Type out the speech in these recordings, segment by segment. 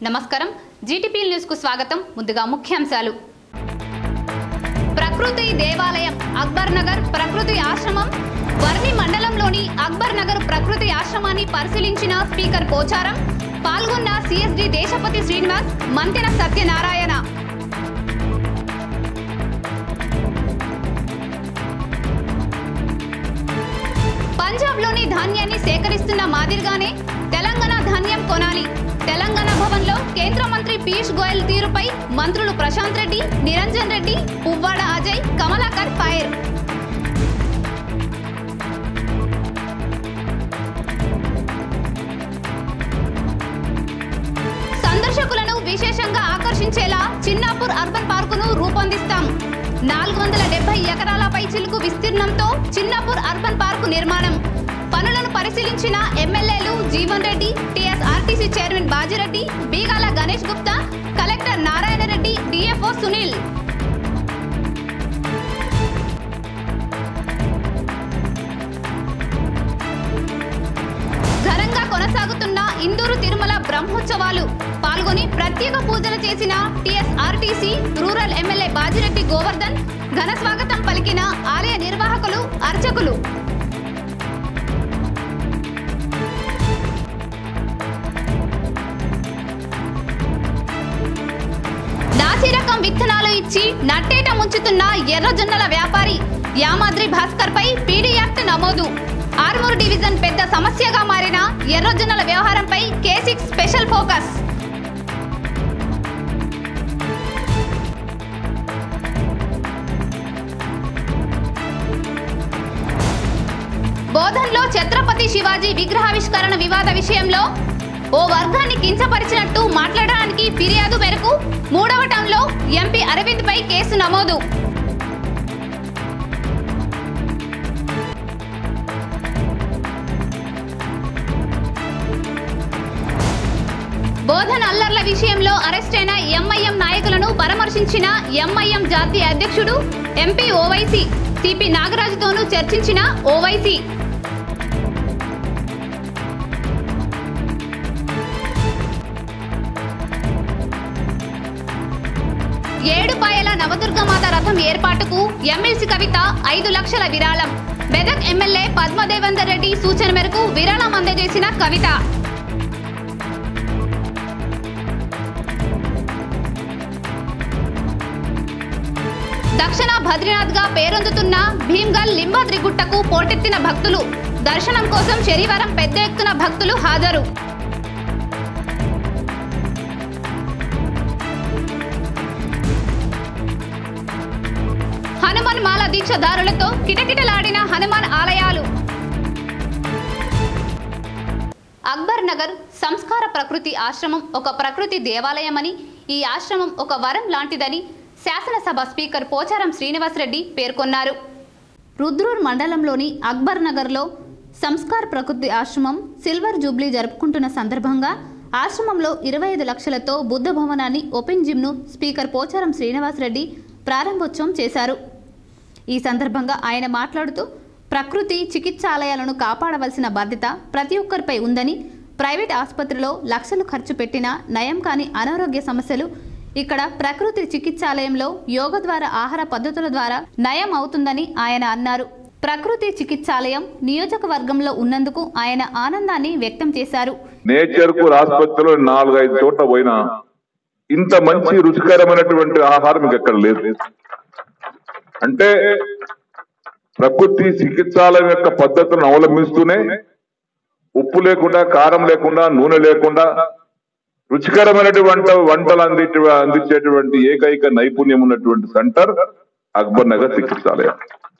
నమస్కారం GTP news కు స్వాగతం ముందుగా ముఖ్యాంశాలు ప్రకృతి దేవాలయం అక్బర్ నగర్ ప్రకృతి ఆశ్రమం వర్ణి మండలంలోని అక్బర్ నగర్ ప్రకృతి ఆశ్రమాన్ని పరిశీలించిన స్పీకర్ పోచారం పాల్గొన్న సిఎస్డి దేశపతి శ్రీనివాస్ మంతెన సత్యనారాయణ పంజాబ్లోని ధాన్యాన్ని సేకరిస్తున్న మాదిరిగానే తెలంగాణ ధాన్యం కొనాలి తెలంగాణ భవన్లో కేంద్ర మంత్రి పీయూష్ గోయల్ తీరుపై మంత్రులు ప్రశాంత్ రెడ్డి నిరంజన్ రెడ్డి పువ్వాడ అజయ్ కమలాకర్ ఫైర్ సందర్శకులను విశేషంగా ఆకర్షించేలా చిన్నాపూర్ అర్బన్ పార్కును రూపొందిస్తాం నాలుగు వందల డెబ్బై ఎకరాలపై చిలుకు విస్తీర్ణంతో చిన్నాపూర్ అర్బన్ పార్కు నిర్మాణం పనులను పరిశీలించిన ఎమ్మెల్యేలు Jeevan Reddy TSRTC chairman Bajireddy Bigala Ganesh Gupta collector Narayana Reddy DFO Sunil ఘనంగా కొనసాగుతున్న ఇందూరు తిరుమల బ్రహ్మోత్సవాలు పాల్గొని ప్రత్యేక పూజలు చేసిన TSRTC rural MLA Bajireddy Govardhan ఘన స్వాగతం పలికిన ఆలయ నిర్వాహకులు అర్చకులు నాసి రకం విత్తనాలు ఇచ్చి నట్టేట ముంచుతున్న ఎర్రజొన్నల వ్యాపారి యామాద్రి భాస్కర్ పై పీడీ యాక్ట్ నమోదు ఆర్మూర్ డివిజన్ పెద్ద సమస్యగా మారిన ఎర్రజొన్నల వ్యవహారంపై కేసిక్స్ స్పెషల్ ఫోకస్ బోధన్లో ఛత్రపతి శివాజీ విగ్రహావిష్కరణ వివాద విషయంలో ఓ వర్గాన్ని కించపరిచినట్టు మాట్లాడడానికి ఫిర్యాదు మేరకు మూడవ టౌన్లో ఎంపీ అరవింద్ పై కేసు నమోదు బోధన్ అల్లర్ల విషయంలో అరెస్టైన ఎంఐఎం నాయకులను పరామర్శించిన ఎంఐఎం జాతీయ అధ్యక్షుడు ఎంపీ ఓవైసీ సిపి నాగరాజుతోనూ చర్చించిన ఓవైసీ ఏడుపాయల నవదుర్గమాత రథం ఏర్పాటుకు ఎమ్మెల్సీ కవిత ఐదు లక్షల విరాళం మెదక్ ఎమ్మెల్యే పద్మదేవేందర్ రెడ్డి సూచన మేరకు విరాళం అందజేసిన కవిత దక్షిణ బద్రీనాథ్ గా పేరొందుతున్న భీమ్గల్ లింబాద్రి గుట్టకు పోటెత్తిన భక్తులు దర్శనం కోసం శనివారం పెద్ద ఎత్తున భక్తులు హాజరు హనుమాన్ మాల దీక్షదారులతో కిటకిటలాడిన హనుమాన్ ఆలయాలు అక్బర్ నగర్ సంస్కార ప్రకృతి ఆశ్రమం ఒక ప్రకృతి దేవాలయమని ఈ ఆశ్రమం ఒక వరం లాంటిదని శాసనసభ స్పీకర్ పోచారం శ్రీనివాసరెడ్డి పేర్కొన్నారు రుద్రూర్ మండలంలోని అక్బర్ నగర్లో సంస్కార్ ప్రకృతి ఆశ్రమం సిల్వర్ జూబ్లీ జరుపుకుంటున్న సందర్భంగా ఆశ్రమంలో ఇరవై ఐదు లక్షలతో బుద్ధ భవనాన్ని ఓపెన్ జిమ్ను స్పీకర్ పోచారం శ్రీనివాసరెడ్డి ప్రారంభోత్సవం చేశారు ఈ సందర్భంగా ఆయన మాట్లాడుతూ ప్రకృతి చికిత్సాలయాలను కాపాడవలసిన బాధ్యత ప్రతి ఒక్కరిపై ఉందని ప్రైవేట్ ఆసుపత్రిలో లక్షలు ఖర్చు పెట్టినా నయం కాని అనారోగ్య సమస్యలు ఇక్కడ ప్రకృతి చికిత్సాలయంలో యోగ ద్వారా ఆహార పద్ధతుల ద్వారా నయం అవుతుందని ఆయన అన్నారు ప్రకృతి చికిత్సాలయం నియోజకవర్గంలో ఉన్నందుకు ఆయన ఆనందాన్ని వ్యక్తం చేశారు నేచర్ కు ఆసుపత్రిలో నాలుగైదు చోట్ల పోయినా ఇంత మంచి రుచికరమైనటువంటి ఆహారం మీకు ఎక్కడ లేదు అంటే ప్రకృతి చికిత్సాలయం యొక్క పద్ధతులను అవలంబిస్తూనే ఉప్పు లేకుండా కారం లేకుండా నూనె లేకుండా రుచికరమైనటువంటి వంటలు అంది అందించేటువంటి ఏకైక నైపుణ్యం ఉన్నటువంటి సెంటర్ అక్బర్ నగర్ చికిత్సాలయం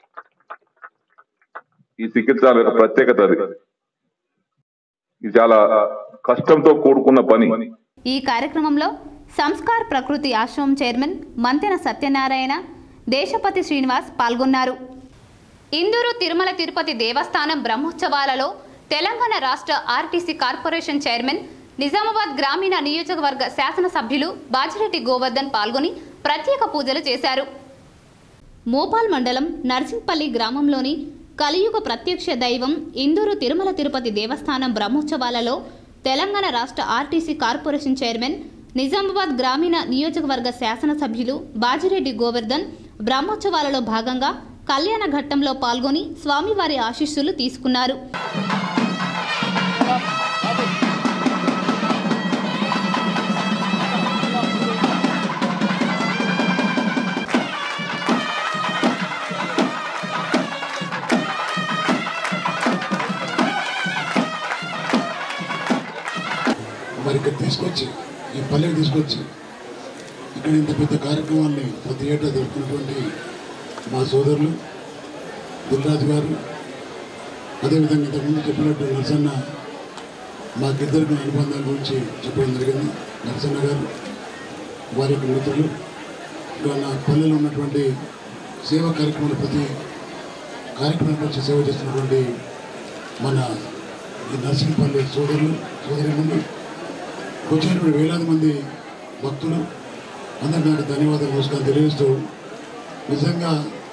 ఈ చికిత్సాలయం యొక్క ప్రత్యేకత అది ఇది చాలా కష్టంతో కూడుకున్న పని ఈ కార్యక్రమంలో సంస్కార్ ప్రకృతి ఆశ్రమం చైర్మన్ మంతెన సత్యనారాయణ దేశపతి శ్రీనివాస్ పాల్గొన్నారు ఇందూరు తిరుమల తిరుపతి దేవస్థానం బ్రహ్మోత్సవాలలో తెలంగాణ రాష్ట్ర ఆర్టీసీ కార్పొరేషన్ చైర్మన్ నిజామాబాద్ గ్రామీణ నియోజకవర్గ శాసనసభ్యులు బాజిరెడ్డి గోవర్ధన్ పాల్గొని ప్రత్యేక పూజలు చేశారు మోపాల్ మండలం నర్సింగ్పల్లి గ్రామంలోని కలియుగ ప్రత్యక్ష దైవం ఇందూరు తిరుమల తిరుపతి దేవస్థానం బ్రహ్మోత్సవాలలో తెలంగాణ రాష్ట్ర ఆర్టీసీ కార్పొరేషన్ చైర్మన్ నిజామాబాద్ గ్రామీణ నియోజకవర్గ శాసనసభ్యులు బాజిరెడ్డి గోవర్ధన్ బ్రహ్మోత్సవాలలో భాగంగా కళ్యాణ ఘట్టంలో పాల్గొని స్వామివారి ఆశీస్సులు తీసుకున్నారు మరి ఇక్కడ తీసుకొచ్చి ఈ పల్లెకి తీసుకొచ్చి ఇక్కడ ఇంత పెద్ద కార్యక్రమాన్ని ప్రతి ఏటా జరుపుకున్నటువంటి మా సోదరులు దిల్రాజు గారు అదేవిధంగా ఇంతకుముందు చెప్పినట్టు నరసన్న మాకిద్దరికి అనుబంధాల గురించి చెప్పడం జరిగింది నరసన్న గారు వారి యొక్క మిత్రులు ఇంకా నా పల్లెలో ఉన్నటువంటి సేవా కార్యక్రమాలు ప్రతి కార్యక్రమానికి వచ్చి సేవ చేస్తున్నటువంటి మన ఈ నరసింహపల్లి సోదరులు సోదరి ముందు వచ్చినటువంటి వేలాది మంది భక్తులు అందరికీ నాకు ధన్యవాదాలు నమస్కారం తెలియజేస్తూ నిజంగా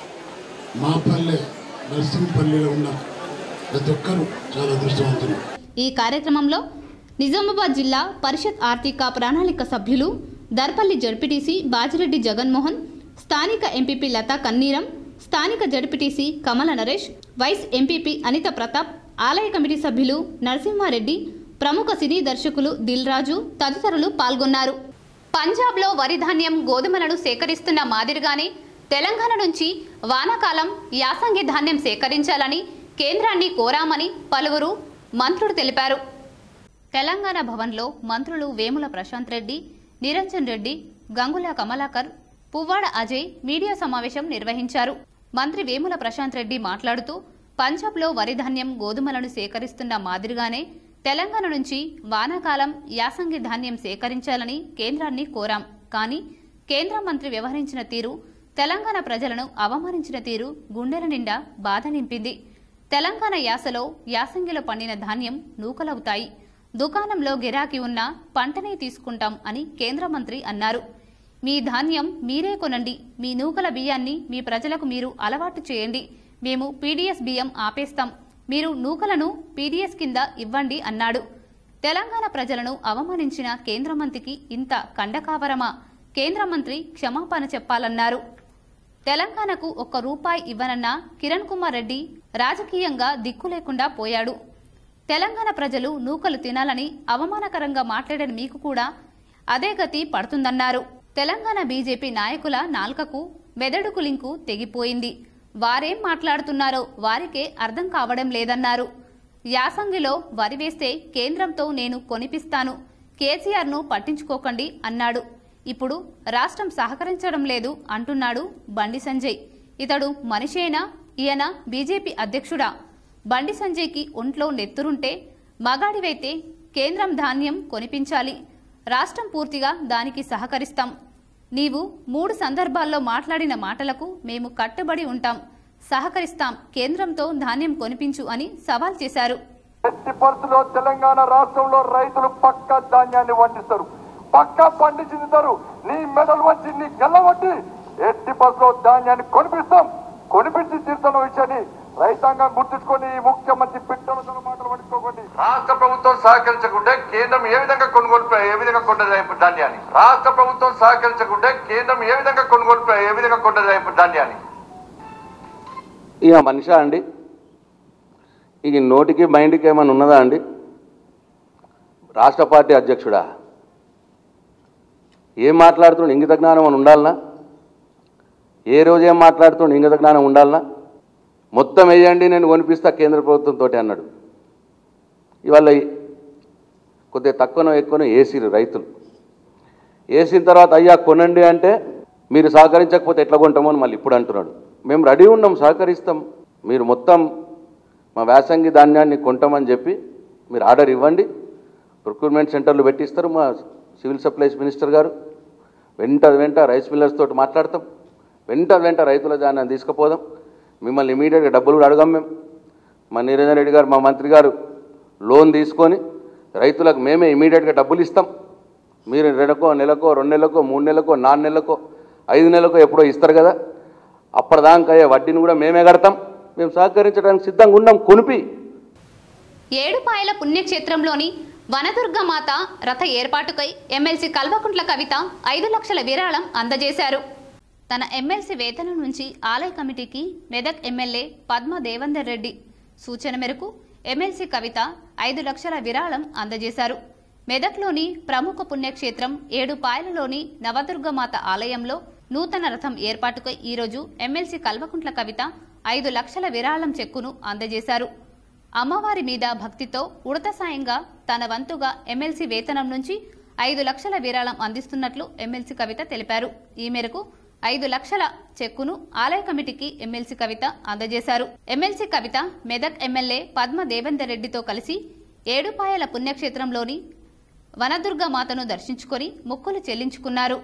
మా పల్లె నరసింహపల్లిలో ఉన్న ప్రతి ఒక్కరూ చాలా అదృష్టవంతులు ఈ కార్యక్రమంలో నిజామాబాద్ జిల్లా పరిషత్ ఆర్థిక ప్రణాళిక సభ్యులు దర్పల్లి జడ్పీటీసీ బాజిరెడ్డి జగన్మోహన్ స్థానిక ఎంపీపీ లతా కన్నీరం స్థానిక ZPTC Kamala Naresh vice MPP Anitha Prathap ఆలయ కమిటీ సభ్యులు నరసింహారెడ్డి ప్రముఖ సినీ దర్శకులు దిల్ రాజు తదితరులు పాల్గొన్నారు పంజాబ్లో వరి ధాన్యం గోధుమలను సేకరిస్తున్న మాదిరిగానే తెలంగాణ నుంచి వానాకాలం యాసంగి ధాన్యం సేకరించాలని కేంద్రాన్ని కోరామని పలువురు మంత్రులు తెలిపారు తెలంగాణ భవన్లో మంత్రులు వేముల ప్రశాంత్ రెడ్డి నిరంజన్ రెడ్డి గంగుల కమలాకర్ పువ్వాడ అజయ్ మీడియా సమావేశం నిర్వహించారు మంత్రి వేముల ప్రశాంత్ రెడ్డి మాట్లాడుతూ పంజాబ్లో వరి ధాన్యం గోధుమలను సేకరిస్తున్న మాదిరిగానే తెలంగాణ నుంచి వానాకాలం యాసంగి ధాన్యం సేకరించాలని కేంద్రాన్ని కోరాం కానీ కేంద్ర మంత్రి వ్యవహరించిన తీరు తెలంగాణ ప్రజలను అవమానించిన తీరు గుండెల నిండా బాధ నింపింది తెలంగాణ యాసలో యాసంగిలో పండిన ధాన్యం నూకలవుతాయి దుకాణంలో గిరాకీ ఉన్నా పంటనే తీసుకుంటాం అని కేంద్ర మంత్రి అన్నారు మీ ధాన్యం మీరే కొనండి మీ నూకల బియ్యాన్ని మీ ప్రజలకు మీరు అలవాటు చేయండి మేము పీడీఎస్ బియ్యం ఆపేస్తాం మీరు నూకలను పీడీఎస్ కింద ఇవ్వండి అన్నాడు తెలంగాణ ప్రజలను అవమానించిన కేంద్ర మంత్రికి ఇంత కండకావరమా కేంద్ర మంత్రి క్షమాపణ చెప్పాలన్నారు తెలంగాణకు ఒక్క రూపాయి ఇవ్వనన్న కిరణ్ కుమార్ రెడ్డి రాజకీయంగా దిక్కు లేకుండా పోయాడు తెలంగాణ ప్రజలు నూకలు తినాలని అవమానకరంగా మాట్లాడిన మీకు కూడా అదే గతి పడుతుందన్నారు తెలంగాణ బీజేపీ నాయకుల నాల్కకు మెదడుకు లింకు తెగిపోయింది వారేం మాట్లాడుతున్నారో వారికే అర్థం కావడం లేదన్నారు యాసంగిలో వరి వేస్తే కేంద్రంతో నేను కొనిపిస్తాను కేసీఆర్ను పట్టించుకోకండి అన్నాడు ఇప్పుడు రాష్ట్రం సహకరించడం లేదు అంటున్నాడు బండి సంజయ్ ఇతడు మనిషేనా ఈయన బీజేపీ అధ్యక్షుడా బండి సంజయ్కి ఒంట్లో నెత్తురుంటే మగాడివైతే కేంద్రం ధాన్యం కొనిపించాలి రాష్ట్రం పూర్తిగా దానికి సహకరిస్తాం నీవు మూడు సందర్భాల్లో మాట్లాడిన మాటలకు మేము కట్టుబడి ఉంటాం సహకరిస్తాం కేంద్రంతో ధాన్యం కొనిపించు అని సవాల్ చేశారు ఎట్టి పరిస్థితుల్లో తెలంగాణ రాష్ట్రంలో రైతులు పక్క ధాన్యాన్ని పండిస్తారు పక్క పండించుతారు నీ మెడలు వచ్చి నీ గెల్లవట్టి ఎట్టి పరిస్థితుల్లో ధాన్యాన్ని కొనిపిస్తాం కొనిపించి తీరుతున్న విషయాన్ని రైతాంగం గుర్తుంచుకొని ఈ ముఖ్యమంత్రి పిట్టలతో మాటలు పట్టుకోకండి రాష్ట్ర ప్రభుత్వం సహకరించకుంటే కేంద్రం ఏ విధంగా కొనుగోలు ప్ర- ఏ విధంగా కొంటది ధాన్యాన్ని రాష్ట్ర ప్రభుత్వం సహకరించకుంటే కేంద్రం ఏ విధంగా కొనుగోలు ప్ర- ఏ విధంగా కొంటది ధాన్యాన్ని ఇక మనిషా అండి ఇక నోటికి మైండ్కి ఏమైనా ఉన్నదా అండి రాష్ట్ర పార్టీ అధ్యక్షుడా ఏం మాట్లాడుతుండు ఇంగిత జ్ఞానం అని ఉండాలనా ఏ రోజు ఏం మాట్లాడుతుండు ఇంగిత జ్ఞానం ఉండాలనా మొత్తం వేయండి నేను కొనిపిస్తా కేంద్ర ప్రభుత్వంతో అన్నాడు ఇవాళ కొద్దిగా తక్కువనో ఎక్కువనో వేసిరు రైతులు వేసిన తర్వాత అయ్యా కొనండి అంటే మీరు సహకరించకపోతే ఎట్లా కొంటామో అని మళ్ళీ ఇప్పుడు అంటున్నాడు మేము రెడీ ఉన్నాం సహకరిస్తాం మీరు మొత్తం మా వ్యాసంగి ధాన్యాన్ని కొంటామని చెప్పి మీరు ఆర్డర్ ఇవ్వండి ప్రొక్యూర్మెంట్ సెంటర్లు పెట్టిస్తారు మా సివిల్ సప్లైస్ మినిస్టర్ గారు వెంట వెంట రైస్ మిల్లర్స్ తోటి మాట్లాడతాం వెంట వెంట రైతుల ధాన్యాన్ని తీసుకుపోదాం మిమ్మల్ని ఇమీడియట్గా డబ్బులు కూడా అడగం మేము మా నిరంజన్ రెడ్డి గారు మా మంత్రి గారు లోన్ తీసుకొని రైతులకు మేమే ఇమీడియట్గా డబ్బులు ఇస్తాం మీరు నెలకో నెలకో రెండు నెలలకో మూడు నెలలకో నాలుగు నెలలకో ఐదు నెలలకో ఎప్పుడో ఇస్తారు కదా అప్పటిదాకా అయ్యే వడ్డీని కూడా మేమే కడతాం మేము సహకరించడానికి సిద్ధంగా ఉన్నాం కొనిపి ఏడుపాయల పుణ్యక్షేత్రంలోని వనదుర్గ మాత రథ ఏర్పాటుకై ఎమ్మెల్సీ కల్వకుంట్ల కవిత ఐదు లక్షల విరాళం అందజేశారు తన ఎమ్మెల్సీ వేతనం నుంచి ఆలయ కమిటీకి మెదక్ ఎమ్మెల్యే పద్మ దేవందర్ రెడ్డి సూచన మేరకు ఎమ్మెల్సీ కవిత ఐదు లక్షల విరాళం అందజేశారు మెదక్లోని ప్రముఖ పుణ్యక్షేత్రం ఏడుపాయలలోని నవదుర్గమాత ఆలయంలో నూతన రథం ఏర్పాటుకై ఈరోజు ఎమ్మెల్సీ కల్వకుంట్ల కవిత ఐదు లక్షల విరాళం చెక్కును అందజేశారు అమ్మవారి మీద భక్తితో ఉడత సాయంగా తన వంతుగా ఎమ్మెల్సీ వేతనం నుంచి ఐదు లక్షల విరాళం అందిస్తున్నట్లు ఎమ్మెల్సీ కవిత తెలిపారు ఈ మేరకు ఐదు లక్షల చెక్కును ఆలయ కమిటీకి ఎమ్మెల్సీ కవిత అందజేశారు ఎమ్మెల్సీ కవిత మెదక్ ఎమ్మెల్యే పద్మ దేవేందర్ రెడ్డితో కలిసి ఏడుపాయల పుణ్యక్షేత్రంలోని వనదుర్గ మాతను దర్శించుకొని మొక్కులు చెల్లించుకున్నారు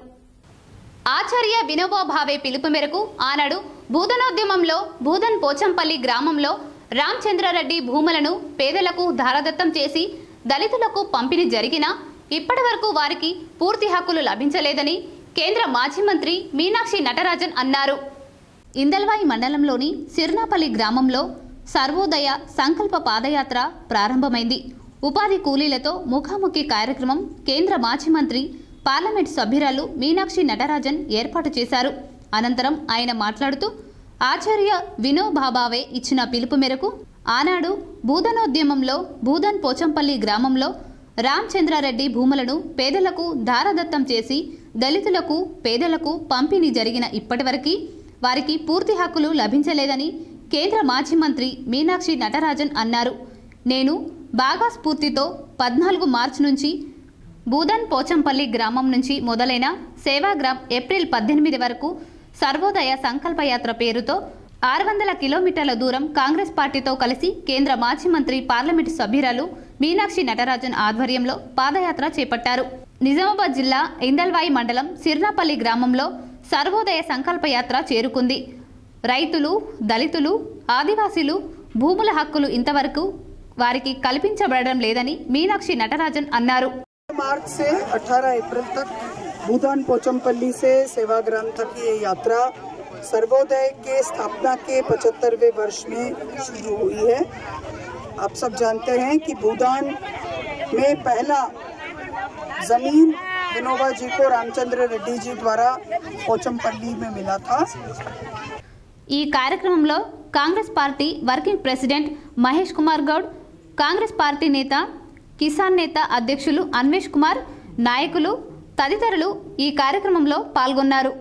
ఆచార్య వినోబా భావే పిలుపు మేరకు ఆనాడు భూదనోద్యమంలో భూదన్ పోచంపల్లి గ్రామంలో రామచంద్రారెడ్డి భూములను పేదలకు ధారదత్తం చేసి దళితులకు పంపిణీ జరిగినా ఇప్పటి వరకు వారికి పూర్తి హక్కులు లభించలేదని కేంద్ర మాజీ మంత్రి మీనాక్షి నటరాజన్ అన్నారు ఇందల్వాయి మండలంలోని సిర్నాపల్లి గ్రామంలో సర్వోదయ సంకల్ప పాదయాత్ర ప్రారంభమైంది ఉపాధి కూలీలతో ముఖాముఖి కార్యక్రమం కేంద్ర మాజీ మంత్రి పార్లమెంట్ సభ్యురాలు మీనాక్షి నటరాజన్ ఏర్పాటు చేశారు అనంతరం ఆయన మాట్లాడుతూ ఆచార్య వినోబాబావే ఇచ్చిన పిలుపు మేరకు ఆనాడు భూదనోద్యమంలో భూదన్ పోచంపల్లి గ్రామంలో రామచంద్రారెడ్డి భూములను పేదలకు దారదత్తం చేసి దళితులకు పేదలకు పంపిణీ జరిగిన ఇప్పటివరకు వారికి పూర్తి హక్కులు లభించలేదని కేంద్ర మాజీ మంత్రి మీనాక్షి నటరాజన్ అన్నారు నేను బాగా స్ఫూర్తితో పద్నాలుగు మార్చి నుంచి బూదన్ పోచంపల్లి గ్రామం నుంచి మొదలైన సేవాగ్రామ్ ఏప్రిల్ పద్దెనిమిది వరకు సర్వోదయ సంకల్పయాత్ర పేరుతో ఆరు వందల కిలోమీటర్ల దూరం కాంగ్రెస్ పార్టీతో కలిసి కేంద్ర మాజీ మంత్రి పార్లమెంటు సభ్యురాలు మీనాక్షి నటరాజన్ ఆధ్వర్యంలో పాదయాత్ర చేపట్టారు నిజామాబాద్ జిల్లా ఇందల్వాయి మండలం సిర్నాపల్లి గ్రామంలో సర్వోదయ సంకల్పయాత్ర చేరుకుంది రైతులు దళితులు ఆదివాసీలు భూముల హక్కులు ఇంతవరకు వారికి కల్పించబడడం లేదని మీనాక్షి నటరాజన్ అన్నారు मार्च से 18 अप्रैल तक भूदान पोचमपल्ली से सेवाग्राम तक ये यात्रा सर्वोदय के स्थापना के 75वें वर्ष में शुरू हुई है आप सब जानते हैं कि भूदान में पहला जमीन विनोबा जी को रामचंद्र रेड्डी जी द्वारा पोचमपल्ली में मिला था ఈ కార్యక్రమంలో Congress party working president Mahesh Kumar Goud Congress party నేత కిసాన్ నేత అధ్యక్షులు అన్వేష్ కుమార్ నాయకులు తదితరులు ఈ కార్యక్రమంలో పాల్గొన్నారు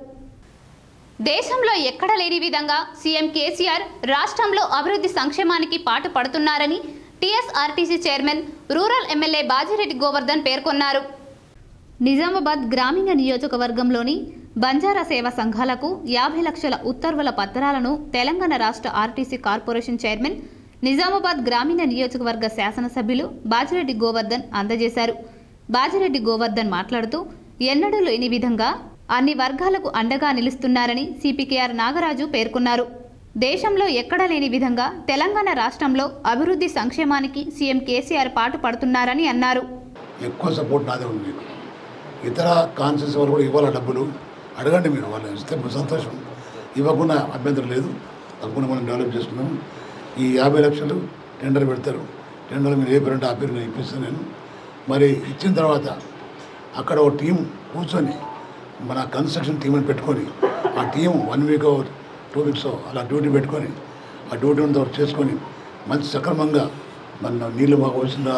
దేశంలో ఎక్కడ లేని విధంగా సీఎం కేసీఆర్ రాష్ట్రంలో అభివృద్ధి సంక్షేమానికి పాటు పడుతున్నారని TSRTC chairman rural MLA Bajireddy Govardhan పేర్కొన్నారు నిజామాబాద్ గ్రామీణ నియోజకవర్గంలోని బంజారా సేవా సంఘాలకు యాభై లక్షల ఉత్తర్వుల పత్రాలను తెలంగాణ రాష్ట్ర ఆర్టీసీ కార్పొరేషన్ చైర్మన్ నిజామాబాద్ గ్రామీణ నియోజకవర్గ శాసనసభ్యులు బాజిరెడ్డి గోవర్ధన్ అందజేశారు బాజిరెడ్డి గోవర్ధన్ మాట్లాడుతూ ఎన్నడూ లేని విధంగా అన్ని వర్గాలకు అండగా నిలుస్తున్నారని సిపికేఆర్ నాగరాజు పేర్కొన్నారు దేశంలో ఎక్కడా లేని విధంగా తెలంగాణ రాష్ట్రంలో అభివృద్ధి సంక్షేమానికి సీఎం కేసీఆర్ పాటు పడుతున్నారని అన్నారు ఎక్కువ సపోర్ట్ నాదే ఉంది మీకు ఇతర కాన్షియస్ వాళ్ళు కూడా ఇవ్వాలి డబ్బులు అడగండి మీరు వాళ్ళు ఇస్తే సంతోషం ఇవ్వకుండా అభ్యంతరం లేదు తప్పకుండా మనం డెవలప్ చేసుకున్నాం ఈ యాభై లక్షలు టెండర్ పెడతారు టెండర్ మీరు ఏ పేరంటే ఆ పేరు నేను ఇప్పిస్తాను నేను మరి ఇచ్చిన తర్వాత అక్కడ ఒక టీం కూర్చొని మన కన్స్ట్రక్షన్ టీంని పెట్టుకొని ఆ team one week two weeks అలా డ్యూటీ పెట్టుకొని ఆ డ్యూటీ అంతా చేసుకొని మంచి సక్రమంగా మన నీళ్ళు మాకు వచ్చిందా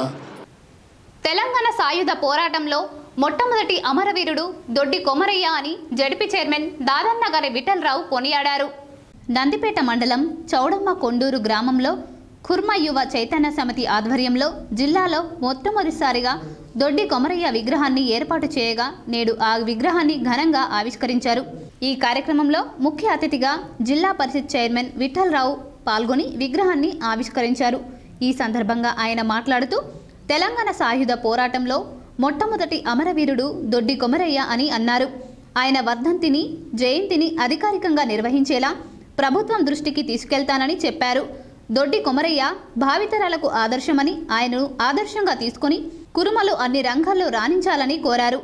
తెలంగాణ సాయుధ పోరాటంలో మొట్టమొదటి అమరవీరుడు దొడ్డి కొమరయ్య అని జడిపి చైర్మన్ దాదన్న గారి విఠలరావు కొనియాడారు నందిపేట మండలం చౌడమ్మ కొండూరు గ్రామంలో కుర్మ యువ చైతన్య సమితి ఆధ్వర్యంలో జిల్లాలో మొట్టమొదటిసారిగా దొడ్డి కొమరయ్య విగ్రహాన్ని ఏర్పాటు చేయగా నేడు ఆ విగ్రహాన్ని ఘనంగా ఆవిష్కరించారు ఈ కార్యక్రమంలో ముఖ్య అతిథిగా జిల్లా పరిషత్ చైర్మన్ విఠలరావు పాల్గొని విగ్రహాన్ని ఆవిష్కరించారు ఈ సందర్భంగా ఆయన మాట్లాడుతూ తెలంగాణ సాయుధ పోరాటంలో మొట్టమొదటి అమరవీరుడు దొడ్డి కొమరయ్య అని అన్నారు ఆయన వర్ధంతిని జయంతిని అధికారికంగా నిర్వహించేలా ప్రభుత్వం దృష్టికి తీసుకెళ్తానని చెప్పారు దొడ్డి కొమరయ్య భావితరాలకు ఆదర్శమని ఆయనను ఆదర్శంగా తీసుకుని కురుమలు అన్ని రంగాల్లో రాణించాలని కోరారు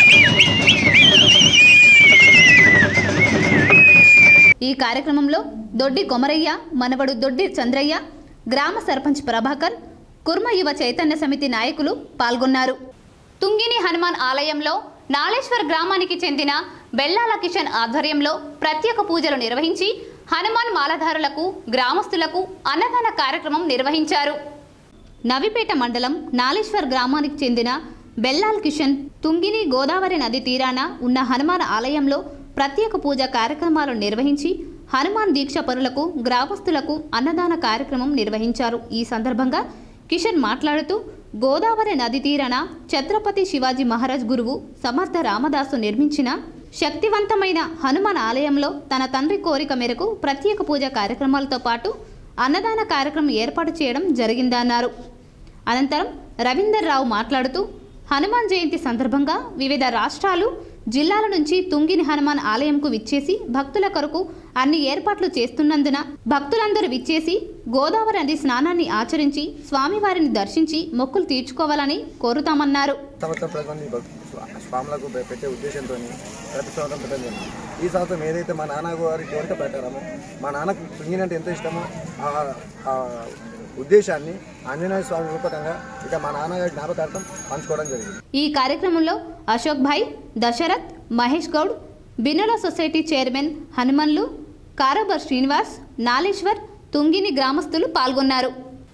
ఈ కార్యక్రమంలో దొడ్డి కొమరయ్య మనవడు దొడ్డి చంద్రయ్య గ్రామ సర్పంచ్ ప్రభాకర్ కుర్మ యువ చైతన్య సమితి నాయకులు పాల్గొన్నారు తుంగిని హనుమాన్ ఆలయంలో నాళేశ్వర్ గ్రామానికి చెందిన బెల్లాల కిషన్ ఆధ్వర్యంలో ప్రత్యేక పూజలు నిర్వహించి హనుమాన్ మాలధారులకు గ్రామస్తులకు అన్నదాన కార్యక్రమం నిర్వహించారు నవిపేట మండలం నాలేశ్వర్ గ్రామానికి చెందిన బెల్లాల్ కిషన్ తుంగిని గోదావరి నది తీరాన ఉన్న హనుమాన్ ఆలయంలో ప్రత్యేక పూజ కార్యక్రమాలు నిర్వహించి హనుమాన్ దీక్ష పరులకు గ్రామస్తులకు అన్నదాన కార్యక్రమం నిర్వహించారు ఈ సందర్భంగా కిషన్ మాట్లాడుతూ గోదావరి నది తీరాన ఛత్రపతి శివాజీ మహారాజ్ గురువు సమర్థ రామదాసు నిర్మించిన శక్తివంతమైన హనుమాన్ ఆలయంలో తన తండ్రి కోరిక మేరకు ప్రత్యేక పూజ కార్యక్రమాలతో పాటు అన్నదాన కార్యక్రమం ఏర్పాటు చేయడం జరిగిందన్నారు అనంతరం రవీందర్ రావు మాట్లాడుతూ హనుమాన్ జయంతి సందర్భంగా వివిధ రాష్ట్రాలు జిల్లాల నుంచి తుంగిని హనుమాన్ ఆలయంకు విచ్చేసి భక్తుల కొరకు అన్ని ఏర్పాట్లు చేస్తున్నందున భక్తులందరూ విచ్చేసి గోదావరి నది స్నానాన్ని ఆచరించి స్వామివారిని దర్శించి మొక్కులు తీర్చుకోవాలని కోరుతామన్నారు సంవత్సరం ప్రతి మంది భక్తు- స్వాములకు పె- పెట్టే ఉద్దేశంతో ప్రతి సంవత్సరం పెట్టడం జరిగింది ఈ సంవత్సరం ఏదైతే మా నాన్న గారి కోరిక పెట్టారమో మా నాన్నకు తుంగినంటే ఎంత ఇష్టమో ఆ- ఆ ఉద్దేశాన్ని ఆంజనేయ స్వామి రూపకంగా ఇక మా నాన్నగారి జ్ఞాపకార్థం పంచుకోవడం జరిగింది ఈ కార్యక్రమంలో అశోక్ భాయ్ దశరథ్ మహేష్ గౌడ్ బిన్నెల సొసైటీ చైర్మన్ హనుమన్లు కారబర్ శ్రీనివాస్ నాలేశ్వర్ తుంగిని గ్రామస్తులు పాల్గొన్నారు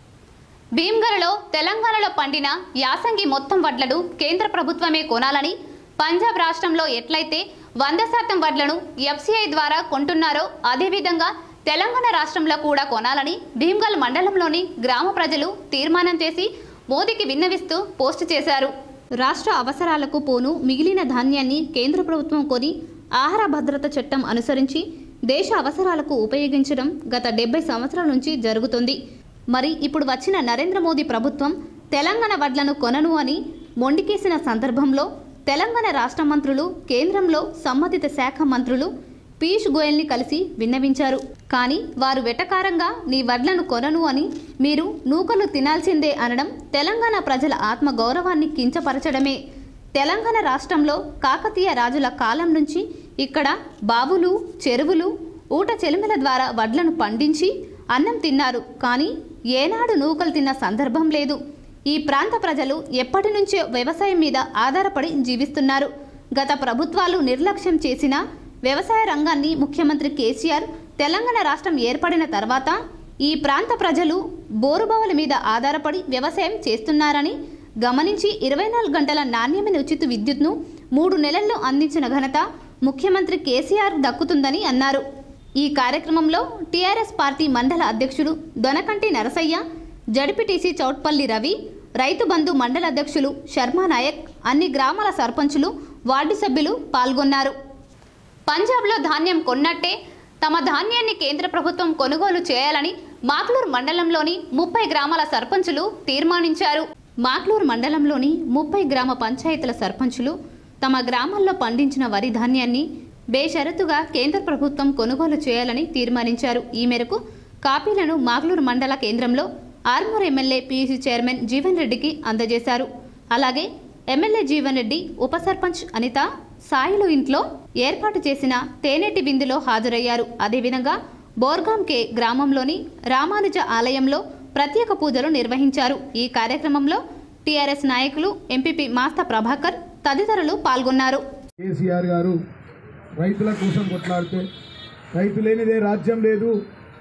భీమ్గరలో తెలంగాణలో పండిన యాసంగి మొత్తం వడ్లను కేంద్ర ప్రభుత్వమే కొనాలని పంజాబ్ రాష్ట్రంలో ఎట్లయితే వంద శాతం వడ్లను ఎఫ్సిఐ ద్వారా కొంటున్నారో అదేవిధంగా తెలంగాణ రాష్ట్రంలో కూడా కొనాలని భీమ్గల్ మండలంలోని గ్రామ ప్రజలు తీర్మానం చేసి మోదీకి విన్నవిస్తూ పోస్టు చేశారు రాష్ట్ర అవసరాలకు పోను మిగిలిన ధాన్యాన్ని కేంద్ర ప్రభుత్వం కొని ఆహార భద్రత చట్టం అనుసరించి దేశ అవసరాలకు ఉపయోగించడం గత డెబ్బై సంవత్సరాల నుంచి జరుగుతుంది మరి ఇప్పుడు వచ్చిన నరేంద్ర మోదీ ప్రభుత్వం తెలంగాణ వడ్లను కొనను అని మొండికేసిన సందర్భంలో తెలంగాణ రాష్ట్ర మంత్రులు కేంద్రంలో సంబంధిత శాఖ మంత్రులు పీయూష్ గోయల్ని కలిసి విన్నవించారు కానీ వారు వెటకారంగా నీ వడ్లను కొనను అని మీరు నూకలు తినాల్సిందే అనడం తెలంగాణ ప్రజల ఆత్మ గౌరవాన్ని కించపరచడమే తెలంగాణ రాష్ట్రంలో కాకతీయ రాజుల కాలం నుంచి ఇక్కడ బావులు చెరువులు ఊట చెలుమెల ద్వారా వడ్లను పండించి అన్నం తిన్నారు కానీ ఏనాడు నూకలు తిన్న సందర్భం లేదు ఈ ప్రాంత ప్రజలు ఎప్పటి నుంచో వ్యవసాయం మీద ఆధారపడి జీవిస్తున్నారు గత ప్రభుత్వాలు నిర్లక్ష్యం చేసిన వ్యవసాయ రంగాన్ని ముఖ్యమంత్రి కేసీఆర్ తెలంగాణ రాష్ట్రం ఏర్పడిన తర్వాత ఈ ప్రాంత ప్రజలు బోరుబావుల మీద ఆధారపడి వ్యవసాయం చేస్తున్నారని గమనించి ఇరవై నాలుగు గంటల నాణ్యమైన ఉచిత విద్యుత్ను మూడు నెలల్లో అందించిన ఘనత ముఖ్యమంత్రి కేసీఆర్ దక్కుతుందని అన్నారు ఈ కార్యక్రమంలో టీఆర్ఎస్ పార్టీ మండల అధ్యక్షుడు దొనకంటి నరసయ్య జడిపిటిసి చౌట్పల్లి రవి రైతు బంధు మండల అధ్యక్షులు శర్మా నాయక్ అన్ని గ్రామాల సర్పంచులు వార్డు సభ్యులు పాల్గొన్నారు పంజాబ్లో ధాన్యం కొన్నట్టే తమ ధాన్యాన్ని కేంద్ర ప్రభుత్వం కొనుగోలు చేయాలని మాక్లూర్ మండలంలోని ముప్పై గ్రామాల సర్పంచులు తీర్మానించారు మాక్లూర్ మండలంలోని ముప్పై గ్రామ పంచాయతీల సర్పంచులు తమ గ్రామాల్లో పండించిన వరి ధాన్యాన్ని బేషరతుగా కేంద్ర ప్రభుత్వం కొనుగోలు చేయాలని తీర్మానించారు ఈ మేరకు కాపీలను మాగ్లూరు మండల కేంద్రంలో Armoor MLA PUC chairman Jeevan రెడ్డికి అందజేశారు అలాగే ఎమ్మెల్యే జీవన్ రెడ్డి ఉప సర్పంచ్ అనిత సాయిలు ఇంట్లో ఏర్పాటు చేసిన తేనెటి విందులో హాజరయ్యారు అదేవిధంగా బోర్గాం కే గ్రామంలోని రామానుజ ఆలయంలో ప్రత్యేక పూజలు నిర్వహించారు ఈ కార్యక్రమంలో టీఆర్ఎస్ నాయకులు ఎంపీపీ మాస్త ప్రభాకర్ తదితరులు పాల్గొన్నారు కేసీఆర్ గారు రైతుల కోసం కొట్లాడితే రైతు లేనిదే రాజ్యం లేదు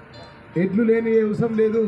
ఎడ్లు లేని వ్యవసాయం లేదు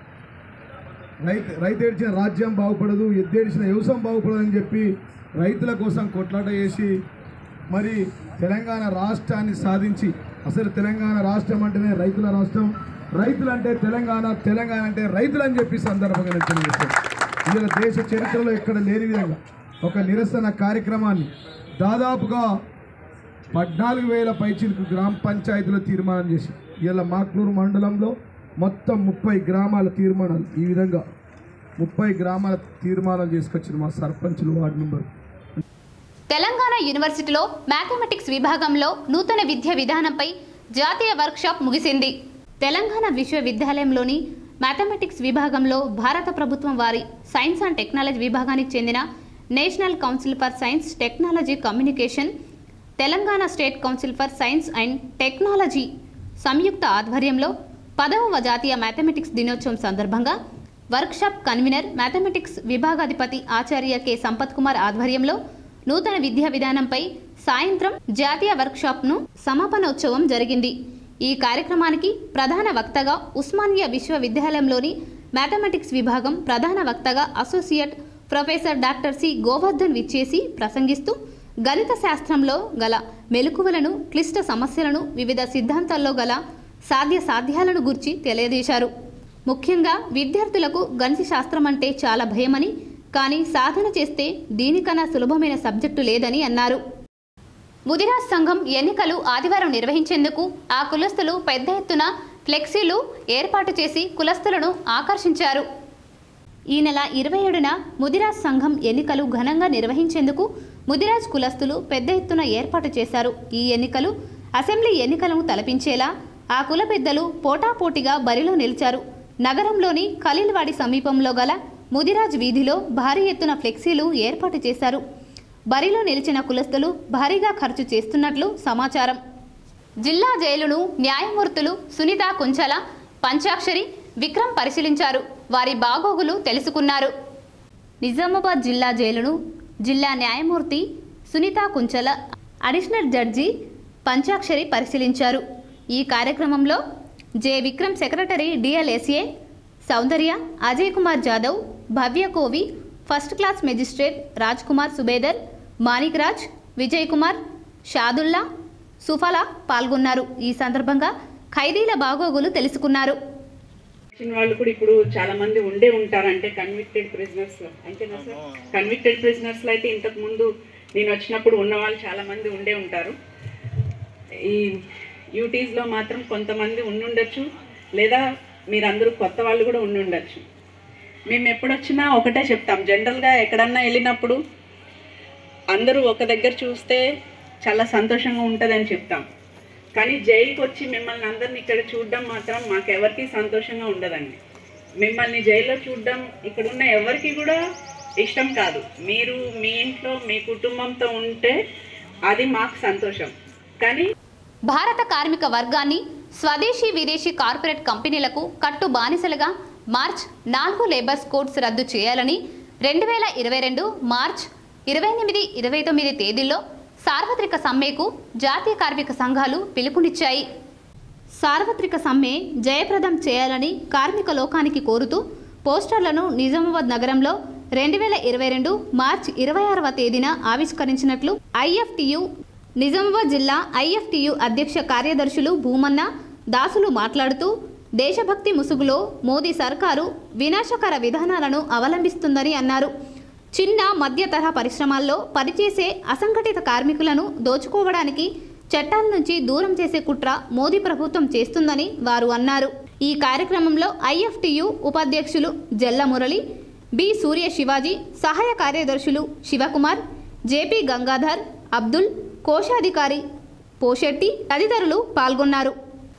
రైతు రైతు ఏడ్చిన రాజ్యం బాగుపడదు ఎద్దేడిచిన వ్యవసాయం బాగుపడదని చెప్పి రైతుల కోసం కొట్లాట చేసి మరి తెలంగాణ రాష్ట్రాన్ని సాధించి అసలు తెలంగాణ రాష్ట్రం అంటేనే రైతుల రాష్ట్రం రైతులు అంటే తెలంగాణ తెలంగాణ అంటే రైతులు అని చెప్పి సందర్భంగా నేను తెలియజేస్తాను ఇలా దేశ చరిత్రలో ఎక్కడ లేని విధంగా ఒక నిరసన కార్యక్రమాన్ని దాదాపుగా పద్నాలుగు వేల పైచిలకు గ్రామ పంచాయతీలో తీర్మానం చేసి ఇలా మాక్లూరు మండలంలో మొత్తం ముప్పై గ్రామాల తీర్మానాలు ఈ విధంగా ముప్పై గ్రామాల తీర్మానాలు చేసుకొచ్చిన మా సర్పంచులు వార్డు మెంబర్ తెలంగాణ యూనివర్సిటీలో మ్యాథమెటిక్స్ విభాగంలో నూతన విద్యా విధానంపై జాతీయ వర్క్షాప్ ముగిసింది తెలంగాణ విశ్వవిద్యాలయంలోని మ్యాథమెటిక్స్ విభాగంలో భారత ప్రభుత్వం వారి సైన్స్ అండ్ టెక్నాలజీ విభాగానికి చెందిన national council for science technology communication Telangana state council for science and technology సంయుక్త ఆధ్వర్యంలో పదవ జాతీయ మ్యాథమెటిక్స్ దినోత్సవం సందర్భంగా వర్క్షాప్ కన్వీనర్ మ్యాథమెటిక్స్ విభాగాధిపతి ఆచార్య కె సంపత్ కుమార్ ఆధ్వర్యంలో నూతన విద్యా విధానంపై సాయంత్రం జాతీయ వర్క్షాప్ను సమాపనోత్సవం జరిగింది ఈ కార్యక్రమానికి ప్రధాన వక్తగా ఉస్మానియా విశ్వవిద్యాలయంలోని మ్యాథమెటిక్స్ విభాగం ప్రధాన వక్తగా associate professor doctor C Govardhan విచ్చేసి ప్రసంగిస్తూ గణిత శాస్త్రంలో గల మెలకువలను క్లిష్ట సమస్యలను వివిధ సిద్ధాంతాల్లో గల సాధ్య సాధ్యాలను గురించి తెలియజేశారు ముఖ్యంగా విద్యార్థులకు గణిత శాస్త్రం అంటే చాలా భయమని కానీ సాధన చేస్తే దీనికన్నా సులభమైన సబ్జెక్టు లేదని అన్నారు ముదిరాజ్ సంఘం ఎన్నికలు ఆదివారం నిర్వహించేందుకు ఆ కులస్తులు పెద్ద ఎత్తున ఫ్లెక్సీలు ఏర్పాటు చేసి కులస్తులను ఆకర్షించారు ఈ నెల ఇరవై ఏడున ముదిరాజ్ సంఘం ఎన్నికలు ఘనంగా నిర్వహించేందుకు ముదిరాజ్ కులస్తులు పెద్ద ఎత్తున ఏర్పాటు చేశారు ఈ ఎన్నికలు అసెంబ్లీ ఎన్నికలను తలపించేలా ఆ కుల పెద్దలు పోటాపోటీగా బరిలో నిలిచారు నగరంలోని ఖలీల్వాడి సమీపంలో గల ముదిరాజ్ వీధిలో భారీ ఎత్తున ఫ్లెక్సీలు ఏర్పాటు చేశారు బరిలో నిలిచిన కులస్తులు భారీగా ఖర్చు చేస్తున్నట్లు సమాచారం జిల్లా జైలును న్యాయమూర్తులు సునీత కుంచల పంచాక్షరి విక్రమ్ పరిశీలించారు వారి బాగోగులు తెలుసుకున్నారు నిజామాబాద్ జిల్లా జైలును జిల్లా న్యాయమూర్తి సునీత కుంచల అడిషనల్ జడ్జి పంచాక్షరి పరిశీలించారు ఈ కార్యక్రమంలో J Vikram secretary DLSA Soundarya Ajay Kumar Jadhav Bhavya Kovi first class magistrate Raj Kumar Subedar Manik Raj Vijay Kumar Shadulla Suphala పాల్గొన్నారు ఈ సందర్భంగా ఖైదీల బాగోగులు తెలుసుకున్నారు వచ్చిన వాళ్ళు కూడా ఇప్పుడు చాలా మంది ఉండే ఉంటారంటే కన్విక్టెడ్ ప్రిజనర్స్ లో అంతేనా సార్ కన్విక్టెడ్ ప్రిజనర్స్ లో అయితే ఇంతకు ముందు నేను వచ్చినప్పుడు ఉన్న వాళ్ళు చాలా మంది ఉండే ఉంటారు ఈ యూటీస్ లో మాత్రం కొంతమంది ఉండుండొచ్చు లేదా మీరందరూ కొత్త వాళ్ళు కూడా ఉండుండొచ్చు మేము ఎప్పుడొచ్చినా ఒకటే చెప్తాం జనరల్గా ఎక్కడన్నా వెళ్ళినప్పుడు అందరూ ఒక దగ్గర చూస్తే చాలా సంతోషంగా ఉంటుందని చెప్తాం కానీ జైలుకి వచ్చి మిమ్మల్ని అందరిని ఇక్కడ చూడడం మాత్రం మాకు ఎవరికి సంతోషంగా ఉండదండి మిమ్మల్ని జైల్లో చూడడం ఇక్కడ ఉన్న ఎవరికి కూడా ఇష్టం కాదు మీరు మీ ఇంట్లో మీ కుటుంబంతో ఉంటే అది మాకు సంతోషం కానీ భారత కార్మిక వర్గాన్ని స్వదేశీ విదేశీ కార్పొరేట్ కంపెనీలకు కట్టు బానిసలుగా మార్చ్ నాలుగు లేబర్స్ కోడ్స్ రద్దు చేయాలని రెండు వేల ఇరవై రెండు మార్చ్ ఇరవై ఎనిమిది ఇరవై తొమ్మిది తేదీల్లో సార్వత్రిక సమ్మెకు జాతీయ కార్మిక సంఘాలు పిలుపునిచ్చాయి సార్వత్రిక సమ్మె జయప్రదం చేయాలని కార్మిక లోకానికి కోరుతూ పోస్టర్లను నిజామాబాద్ నగరంలో రెండు వేల ఇరవై రెండు మార్చ్ ఇరవై ఆరవ తేదీన ఆవిష్కరించినట్లు ఐఎఫ్టియు నిజామాబాద్ జిల్లా ఐఎఫ్టియు అధ్యక్ష కార్యదర్శులు భూమన్న దాసులు మాట్లాడుతూ దేశభక్తి ముసుగులో మోదీ సర్కారు వినాశకర విధానాలను అవలంబిస్తుందని అన్నారు చిన్న మధ్య తరహా పరిశ్రమాల్లో పనిచేసే అసంఘటిత కార్మికులను దోచుకోవడానికి చట్టాల నుంచి దూరం చేసే కుట్ర మోదీ ప్రభుత్వం చేస్తుందని వారు అన్నారు ఈ కార్యక్రమంలో ఐఎఫ్టియు ఉపాధ్యక్షులు జల్ల మురళి బి సూర్య శివాజీ సహాయ కార్యదర్శులు శివకుమార్ జేపీ గంగాధర్ అబ్దుల్ కోశాధికారి పోషెట్టి తదితరులు పాల్గొన్నారు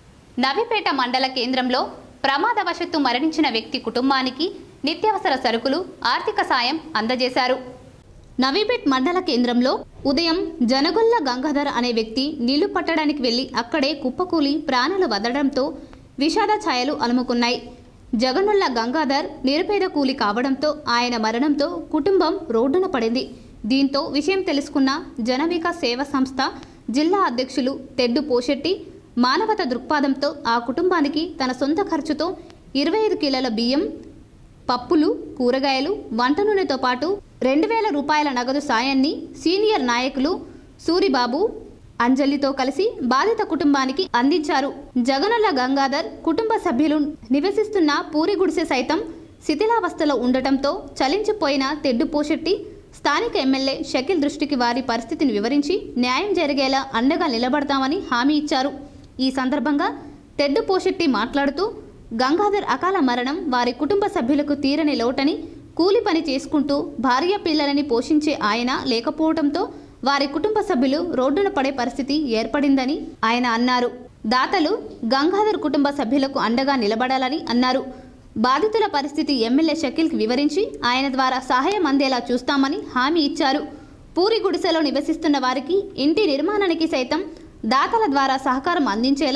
నవిపేట మండల కేంద్రంలో ప్రమాదవశత్తు మరణించిన వ్యక్తి కుటుంబానికి నిత్యావసర సరుకులు ఆర్థిక సాయం అందజేశారు నవీపేట్ మండల కేంద్రంలో ఉదయం జనగొల్ల గంగాధర్ అనే వ్యక్తి నీళ్లు పట్టడానికి వెళ్లి అక్కడే కుప్పకూలి ప్రాణాలు వదలడంతో విషాద ఛాయలు అలుముకున్నాయి జగనుల్ల గంగాధర్ నిరుపేద కూలి కావడంతో ఆయన మరణంతో కుటుంబం రోడ్డున పడింది దీంతో విషయం తెలుసుకున్న జనవిక సేవ సంస్థ జిల్లా అధ్యక్షులు తెడ్డు పోషెట్టి మానవత దృక్పథంతో ఆ కుటుంబానికి తన సొంత ఖర్చుతో ఇరవై ఐదు కిలోల బియ్యం పప్పులు కూరగాయలు వంట నూనెతో పాటు రెండు వేల రూపాయల నగదు సాయాన్ని సీనియర్ నాయకులు సూరిబాబు అంజలితో కలిసి బాధిత కుటుంబానికి అందించారు జగనల్ల గంగాధర్ కుటుంబ సభ్యులు నివసిస్తున్న పూరి గుడిసె సైతం శిథిలావస్థలో ఉండటంతో చలించిపోయిన తెడ్డు పోషెట్టి స్థానిక ఎమ్మెల్యే షకిల్ దృష్టికి వారి పరిస్థితిని వివరించి న్యాయం జరిగేలా అండగా నిలబడతామని హామీ ఇచ్చారు ఈ సందర్భంగా తెడ్డు పోషెట్టి మాట్లాడుతూ గంగాధర్ అకాల మరణం వారి కుటుంబ సభ్యులకు తీరని లోటని కూలి పని చేసుకుంటూ భార్య పిల్లలని పోషించే ఆయన లేకపోవడంతో వారి కుటుంబ సభ్యులు రోడ్డున పడే పరిస్థితి ఏర్పడిందని ఆయన అన్నారు దాతలు గంగాధర్ కుటుంబ సభ్యులకు అండగా నిలబడాలని అన్నారు బాధితుల పరిస్థితి ఎమ్మెల్యే షకీల్కి వివరించి ఆయన ద్వారా సహాయం అందేలా చూస్తామని హామీ ఇచ్చారు పూరి గుడిసెలో నివసిస్తున్న వారికి ఇంటి నిర్మాణానికి సైతం దాతల ద్వారా సహకారం అందించేలా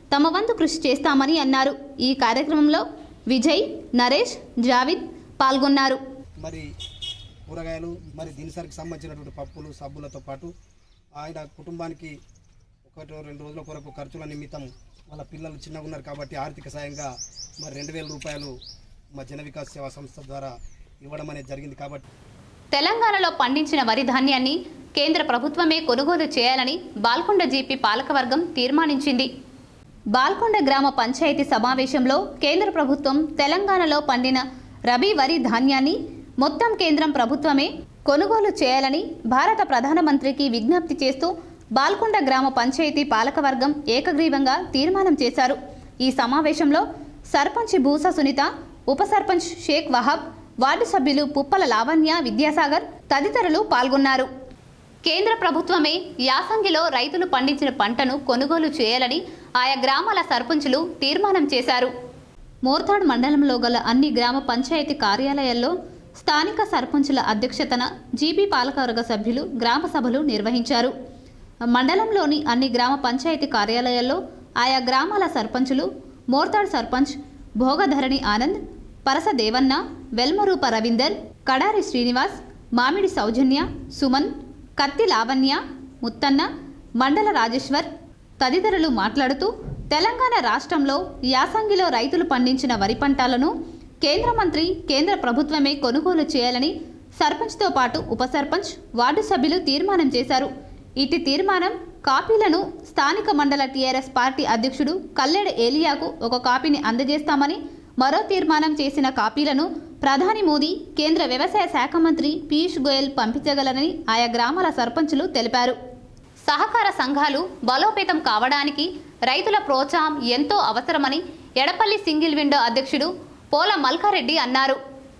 తమ వంతు కృషి చేస్తామని అన్నారు ఈ కార్యక్రమంలో విజయ్ నరేష్ జావిద్ పాల్గొన్నారు మరి కూరగాయలు మరి దినసరికి సంబంధించినటువంటి పప్పులు సబ్బులతో పాటు ఆయన కుటుంబానికి ఒకటి రెండు రోజుల కొరకు ఖర్చుల నిమిత్తం వాళ్ళ పిల్లలు చిన్నగా ఉన్నారు కాబట్టి ఆర్థిక సాయంగా మరి రెండు వేల రూపాయలు మా జన వికాస్ సేవా సంస్థ ద్వారా ఇవ్వడం అనేది జరిగింది కాబట్టి తెలంగాణలో పండించిన వరి ధాన్యాన్ని కేంద్ర ప్రభుత్వమే కొనుగోలు చేయాలని బాల్కొండ జీపీ పాలకవర్గం తీర్మానించింది బాల్కొండ గ్రామ పంచాయతీ సమావేశంలో కేంద్ర ప్రభుత్వం తెలంగాణలో పండిన రబీ వరి ధాన్యాన్ని మొత్తం కేంద్రం ప్రభుత్వమే కొనుగోలు చేయాలని భారత ప్రధానమంత్రికి విజ్ఞప్తి చేస్తూ బాల్కొండ గ్రామ పంచాయతీ పాలకవర్గం ఏకగ్రీవంగా తీర్మానం చేశారు ఈ సమావేశంలో సర్పంచ్ భూసా సునీత ఉప సర్పంచ్ షేక్ వహాబ్ వార్డు సభ్యులు పుప్పల లావణ్య విద్యాసాగర్ తదితరులు పాల్గొన్నారు కేంద్ర ప్రభుత్వమే యాసంగిలో రైతులు పండించిన పంటను కొనుగోలు చేయాలని ఆయా గ్రామాల సర్పంచులు తీర్మానం చేశారు మోర్తాడ్ మండలంలో గల అన్ని గ్రామ పంచాయతీ కార్యాలయాల్లో స్థానిక సర్పంచుల అధ్యక్షతన జీబీ పాలకవర్గ సభ్యులు గ్రామ సభలు నిర్వహించారు మండలంలోని అన్ని గ్రామ పంచాయతీ కార్యాలయాల్లో ఆయా గ్రామాల సర్పంచులు మోర్తాడ్ సర్పంచ్ భోగధరణి ఆనంద్ పరస దేవన్న వెల్మరూప రవీందర్ కడారి శ్రీనివాస్ మామిడి సౌజన్య సుమన్ కత్తి లావణ్య ముత్తన్న మండల రాజేశ్వర్ తదితరులు మాట్లాడుతూ తెలంగాణ రాష్ట్రంలో యాసంగిలో రైతులు పండించిన వరి పంటలను కేంద్ర మంత్రి కేంద్ర ప్రభుత్వమే కొనుగోలు చేయాలని సర్పంచ్తో పాటు ఉప సర్పంచ్ వార్డు సభ్యులు తీర్మానం చేశారు ఇటు తీర్మానం కాపీలను స్థానిక మండల టీఆర్ఎస్ పార్టీ అధ్యక్షుడు కల్లెడ ఏలియాకు ఒక కాపీని అందజేస్తామని మరో తీర్మానం చేసిన కాపీలను ప్రధాని మోదీ కేంద్ర వ్యవసాయ శాఖ మంత్రి పీయూష్ గోయల్ పంపించగలరని ఆయా గ్రామాల సర్పంచులు తెలిపారు సహకార సంఘాలు బలోపేతం కావడానికి రైతుల ప్రోత్సాహం ఎంతో అవసరమని ఎడపల్లి సింగిల్ విండో అధ్యక్షుడు పోల మల్కారెడ్డి అన్నారు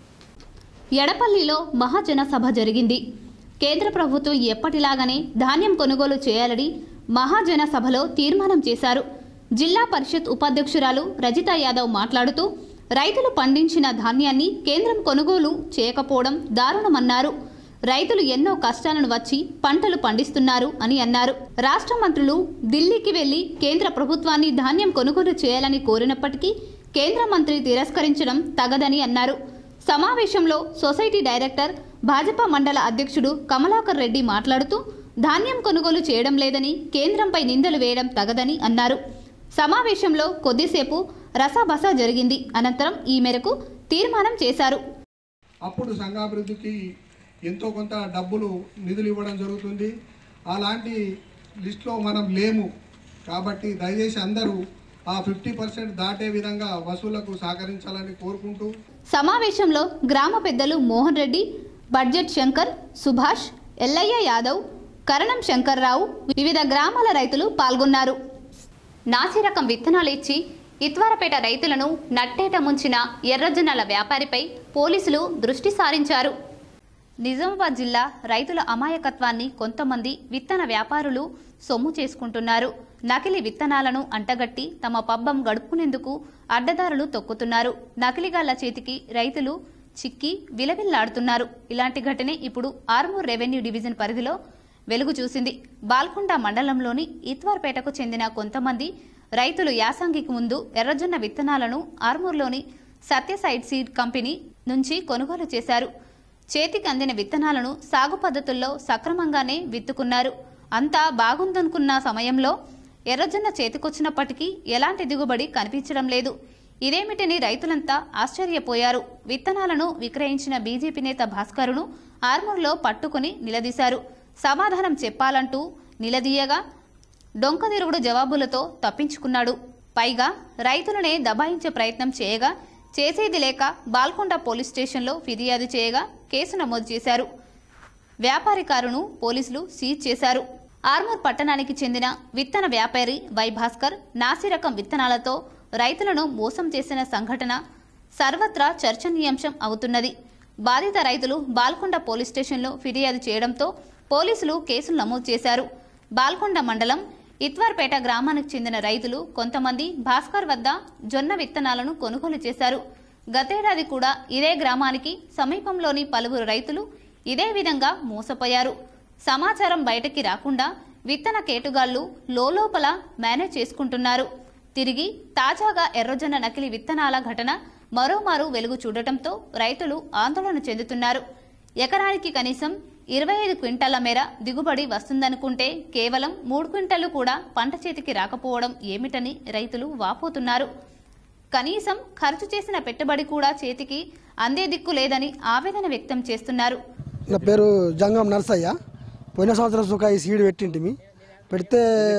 ఎడపల్లిలో మహాజన సభ జరిగింది కేంద్ర ప్రభుత్వం ఎప్పటిలాగానే ధాన్యం కొనుగోలు చేయాలని మహాజన సభలో తీర్మానం చేశారు జిల్లా పరిషత్ ఉపాధ్యక్షురాలు రజిత యాదవ్ మాట్లాడుతూ రైతులు పండించిన ధాన్యాన్ని కేంద్రం కొనుగోలు చేయకపోవడం దారుణమన్నారు రైతులు ఎన్నో కష్టాలను వచ్చి పంటలు పండిస్తున్నారు అని అన్నారు రాష్ట్ర మంత్రులు ఢిల్లీకి వెళ్లి కేంద్ర ప్రభుత్వాన్ని ధాన్యం కొనుగోలు చేయాలని కోరినప్పటికీ కేంద్ర మంత్రి తిరస్కరించడం తగదని అన్నారు సమావేశంలో సొసైటీ డైరెక్టర్ భాజపా మండల అధ్యక్షుడు కమలాకర్ రెడ్డి మాట్లాడుతూ ధాన్యం కొనుగోలు చేయడం లేదని కేంద్రంపై నిందలు వేయడం తగదని అన్నారు సమావేశంలో కొద్దిసేపు రసాబస జరిగింది అనంతరం ఈ మేరకు తీర్మానం చేశారు అప్పుడు సంఘాభివృద్ధికి ఎంతో కొంత డబ్బులు నిధులు ఇవ్వడం జరుగుతుంది అలాంటి లిస్ట్లో మనం లేము కాబట్టి దయచేసి అందరూ ఆ ఫిఫ్టీ పర్సెంట్ దాటే విధంగా వసూళ్లకు సహకరించాలని కోరుకుంటూ సమావేశంలో గ్రామ పెద్దలు మోహన్ రెడ్డి బడ్జెట్ శంకర్ సుభాష్ ఎల్లయ్య యాదవ్ కరణం శంకర్రావు వివిధ గ్రామాల రైతులు పాల్గొన్నారు నాసి రకం విత్తనాలు ఇచ్చి ఇత్వారపేట రైతులను నట్టేట ముంచిన ఎర్రజొన్నల వ్యాపారిపై పోలీసులు దృష్టి సారించారు నిజామాబాద్ జిల్లా రైతుల అమాయకత్వాన్ని కొంతమంది విత్తన వ్యాపారులు సొమ్ము చేసుకుంటున్నారు నకిలీ విత్తనాలను అంటగట్టి తమ పబ్బం గడుపుకునేందుకు అడ్డదారులు తొక్కుతున్నారు నకిలీగాళ్ల చేతికి రైతులు చిక్కి విలవిల్లాడుతున్నారు ఇలాంటి ఘటనే ఇప్పుడు ఆర్మూర్ రెవెన్యూ డివిజన్ పరిధిలో వెలుగు చూసింది బాల్కొండ మండలంలోని ఇత్వార్పేటకు చెందిన కొంతమంది రైతులు యాసంగికి ముందు ఎర్రజొన్న విత్తనాలను ఆర్మూర్లోని సత్యసైడ్ సీడ్ కంపెనీ నుంచి కొనుగోలు చేశారు చేతికి అందిన విత్తనాలను సాగు పద్ధతుల్లో సక్రమంగానే విత్తుకున్నారు అంతా బాగుందనుకున్న సమయంలో ఎర్రజొన్న చేతికొచ్చినప్పటికీ ఎలాంటి దిగుబడి కనిపించడం లేదు ఇదేమిటని రైతులంతా ఆశ్చర్యపోయారు విత్తనాలను విక్రయించిన బీజేపీ నేత భాస్కరును ఆర్మూర్లో పట్టుకుని నిలదీశారు సమాధానం చెప్పాలంటూ నిలదీయగా డొంకదిరుగుడు జవాబులతో తప్పించుకున్నాడు పైగా రైతులనే దబాయించే ప్రయత్నం చేయగా చేసేది లేక బాల్కొండ పోలీస్ స్టేషన్లో ఫిర్యాదు చేయగా కేసు నమోదు చేశారు వ్యాపారి కారును పోలీసులు సీజ్ చేశారు ఆర్మూర్ పట్టణానికి చెందిన విత్తన వ్యాపారి వై భాస్కర్ నాసి రకం విత్తనాలతో రైతులను మోసం చేసిన సంఘటన సర్వత్రా చర్చనీయాంశం అవుతున్నది బాధిత రైతులు బాల్కొండ పోలీస్ స్టేషన్లో ఫిర్యాదు చేయడంతో పోలీసులు కేసులు నమోదు చేశారు బాల్కొండ మండలం ఇత్వార్పేట గ్రామానికి చెందిన రైతులు కొంతమంది భాస్కర్ వద్ద జొన్న విత్తనాలను కొనుగోలు చేశారు గతేడాది కూడా ఇదే గ్రామానికి సమీపంలోని పలువురు రైతులు ఇదే విధంగా మోసపోయారు సమాచారం బయటకి రాకుండా విత్తన కేటుగాళ్లు లోలోపల మేనేజ్ చేసుకుంటున్నారు తిరిగి తాజాగా ఎర్రజొన్న నకిలీ విత్తనాల ఘటన మరోమారు వెలుగు చూడటంతో రైతులు ఆందోళన చెందుతున్నారు ఎకరానికి కనీసం ఇరవై ఐదు క్వింటాల మేర దిగుబడి వస్తుందనుకుంటే కేవలం మూడు క్వింటాలు కూడా పంట చేతికి రాకపోవడం ఏమిటని రైతులు వాపోతున్నారు కనీసం ఖర్చు చేసిన పెట్టుబడి కూడా చేతికి అందే దిక్కు లేదని ఆవేదన వ్యక్తం చేస్తున్నారు నా పేరు జంగం నరసయ్య పోయిన సంవత్సరం సుఖ ఈ సీడ్ పెట్టింటిమి పెడితే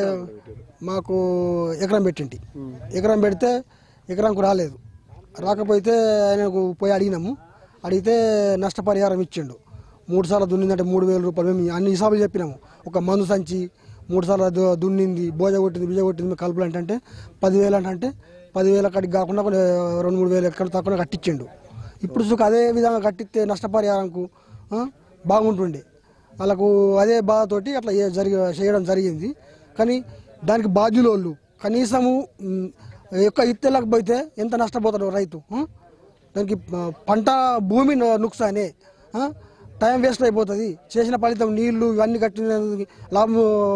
మాకు ఎకరం పెట్టింటి ఎకరం పెడితే ఎకరంకు రాలేదు రాకపోతే ఆయనకు పోయి అడిగినాము అడిగితే నష్టపరిహారం ఇచ్చిండు మూడు సార్లు దున్నిందంటే మూడు వేల రూపాయలు మేము అన్ని హిసాబులు చెప్పినాము ఒక మందు సంచి మూడు సార్లు దు- దున్నింది బోజ కొట్టింది బిజ కొట్టింది కలుపులు అంటే పదివేలు అంటే పదివేల కడికి కాకుండా కొన్ని రెండు మూడు వేలు ఎక్కడ తక్కువ కట్టించిండు ఇప్పుడు సుఖ అదే విధంగా కట్టిస్తే నష్టపరిహారంకు ఆ, బాగుంటుండే వాళ్ళకు అదే బాధతోటి అట్లా ఏ- జరిగి చేయడం జరిగింది కానీ దానికి బాధ్యులు వాళ్ళు కనీసము మ్, యొక్క ఇత్తెలకు పోతే ఎంత నష్టపోతాడు రైతు ఆ? దానికి ఆ, పంట భూమి ను- నుక్సానే ఆ? టైం వేస్ట్ అయిపోతుంది చేసిన ఫలితం నీళ్లు ఇవన్నీ కట్టిన లాభం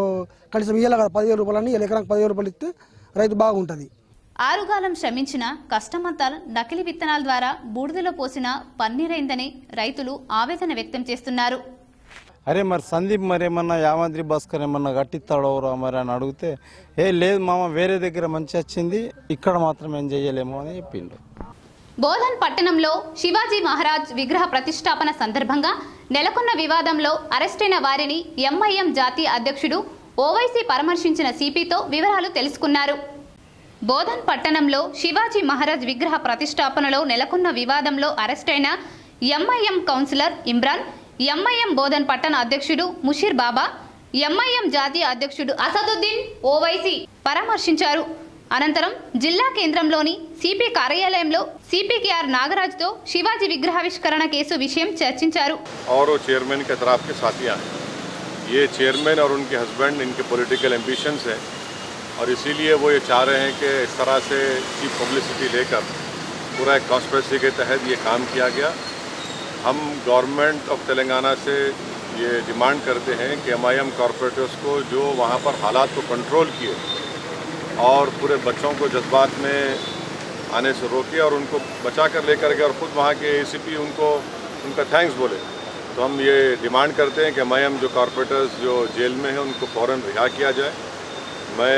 కనీసం ఇవ్వాలి కదా పదివేల రూపాయలని ఎకరానికి పదివేల రూపాయలు ఇస్తే రైతు బాగుంటుంది ఆరుగాలం శ్రమించిన కష్టమంతా నకిలీ విత్తనాల ద్వారా బూడిదలో పోసిన పన్నీరైందని రైతులు ఆవేదన వ్యక్తం చేస్తున్నారు అరే మరి సందీప్ మరి ఏమన్నా యామాద్రి భాస్కర్ ఏమన్నా కట్టిస్తాడోరా మరి అని అడిగితే ఏ లేదు మామ వేరే దగ్గర మంచి వచ్చింది ఇక్కడ మాత్రం ఏం చేయలేము అని చెప్పిండు బోధన్ పట్టణంలో శివాజీ మహారాజ్ విగ్రహ ప్రతిష్టాపన సందర్భంగా నెలకొన్న వివాదంలో అరెస్టైన వారిని ఎంఐఎం జాతీయ అధ్యక్షుడు ఓవైసీ పరామర్శించిన సిపితో వివరాలు తెలుసుకున్నారు బోధన్ పట్టణంలో శివాజీ మహారాజ్ విగ్రహ ప్రతిష్టాపనలో నెలకొన్న వివాదంలో అరెస్టైన MIM councillor Imran MIM Bodhan పట్టణ అధ్యక్షుడు ముషీర్ బాబా ఎంఐఎం జాతీయ అధ్యక్షుడు అసదుద్దీన్ ఓవైసీ పరామర్శించారు అనంతరం జిల్లా కేంద్రంలోని సిపి కార్యాలయంలో సిపికేఆర్ నాగరాజ్తో శివాజీ విగ్రహావిష్కరణ కేసు విషయం చర్చించారు और वो चेयरमैन के तरफ के साथियाँ हैं ये चेयरमैन और उनके हस्बैंड इनके पॉलिटिकल एम्बिशंस हैं और इसीलिए वो ये चाह रहे हैं कि इस तरह से चीप पब्लिसिटी लेकर पूरा एक कॉन्स्परेसी के तहत ये काम किया गया हम गवर्नमेंट ऑफ तेलंगाना से ये डिमांड करते हैं कि एम आई एम कॉरपोरेटर्स को जो वहाँ पर हालात को कंट्रोल किए और पूरे बच्चों को जज्बात में आने से रोके और उनको बचा कर लेकर गए और खुद वहाँ के ए उनको उनका थैंक्स बोले तो हम ये डिमांड करते हैं कि एम जो कॉरपोरेटर्स जो जेल में हैं उनको फ़ौर रिहा किया जाए मैं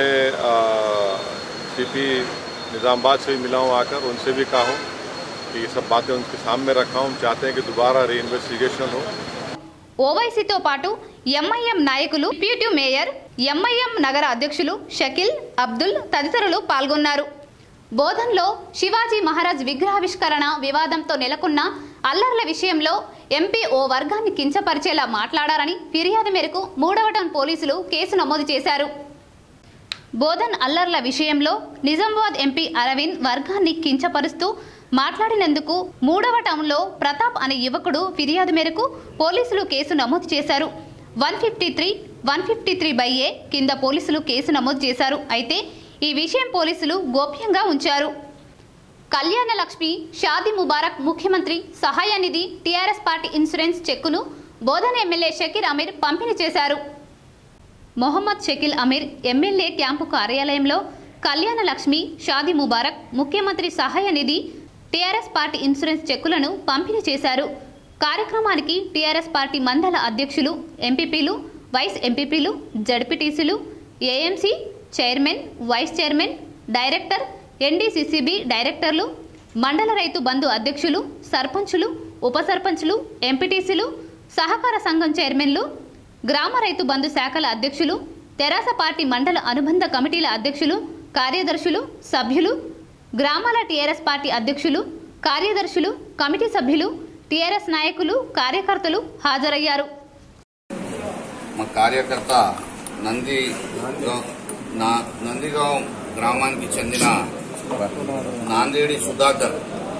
सीपी निज़ामबाद से भी मिला हूँ आकर उनसे भी कहा हूँ कि ये सब बातें उनके सामने रखा हूँ हम चाहते हैं कि दोबारा री इन्वेस्टिगेशन हो ఓవైసీతో పాటు ఎంఐఎం నాయకులు డిప్యూటీ మేయర్ ఎంఐఎం నగర అధ్యక్షులు షకిల్ అబ్దుల్ తదితరులు పాల్గొన్నారు బోధన్లో శివాజీ మహారాజ్ విగ్రహావిష్కరణ వివాదంతో నెలకొన్న అల్లర్ల విషయంలో ఎంపీ ఓ వర్గాన్ని కించపరిచేలా మాట్లాడారని ఫిర్యాదు మేరకు మూడవ టౌన్ పోలీసులు కేసు నమోదు చేశారు బోధన్ అల్లర్ల విషయంలో నిజామాబాద్ ఎంపీ అరవింద్ వర్గాన్ని కించపరుస్తూ మాట్లాడినందుకు మూడవ టౌన్లో ప్రతాప్ అనే యువకుడు ఫిర్యాదు మేరకు పోలీసులు కేసు నమోదు చేశారు one fifty three one fifty three by A కింద పోలీసులు కేసు నమోదు చేశారు అయితే ఈ విషయం పోలీసులు గోప్యంగా ఉంచారు కళ్యాణ లక్ష్మి షాదీ ముబారక్ ముఖ్యమంత్రి సహాయ నిధి టీఆర్ఎస్ పార్టీ ఇన్సూరెన్స్ చెక్కును బోధన ఎమ్మెల్యే షకీర్ అమీర్ పంపిణీ చేశారు మొహమ్మద్ షకీల్ అమీర్ ఎమ్మెల్యే క్యాంపు కార్యాలయంలో కళ్యాణ లక్ష్మి షాదీ ముబారక్ ముఖ్యమంత్రి సహాయ నిధి టీఆర్ఎస్ పార్టీ ఇన్సూరెన్స్ చెక్కులను పంపిణీ చేశారు కార్యక్రమానికి టీఆర్ఎస్ పార్టీ మండల అధ్యక్షులు ఎంపీపీలు వైస్ ఎంపీపీలు జడ్పీటీసీలు AMC chairman vice chairman director NDCCB డైరెక్టర్లు మండల రైతు బంధు అధ్యక్షులు సర్పంచులు ఉప సర్పంచులు ఎంపీటీసీలు సహకార సంఘం చైర్మన్లు గ్రామ రైతు బంధు శాఖల అధ్యక్షులు తెరాస పార్టీ మండల అనుబంధ కమిటీల అధ్యక్షులు కార్యదర్శులు సభ్యులు గ్రామాల టీఆర్ఎస్ పార్టీ అధ్యక్షులు కార్యదర్శులు కమిటీ సభ్యులు టీఆర్ఎస్ నాయకులు కార్యకర్తలు హాజరయ్యారు మా కార్యకర్త నంది నా నందిగాం గ్రామానికి చెందిన నాందేడి సుధాకర్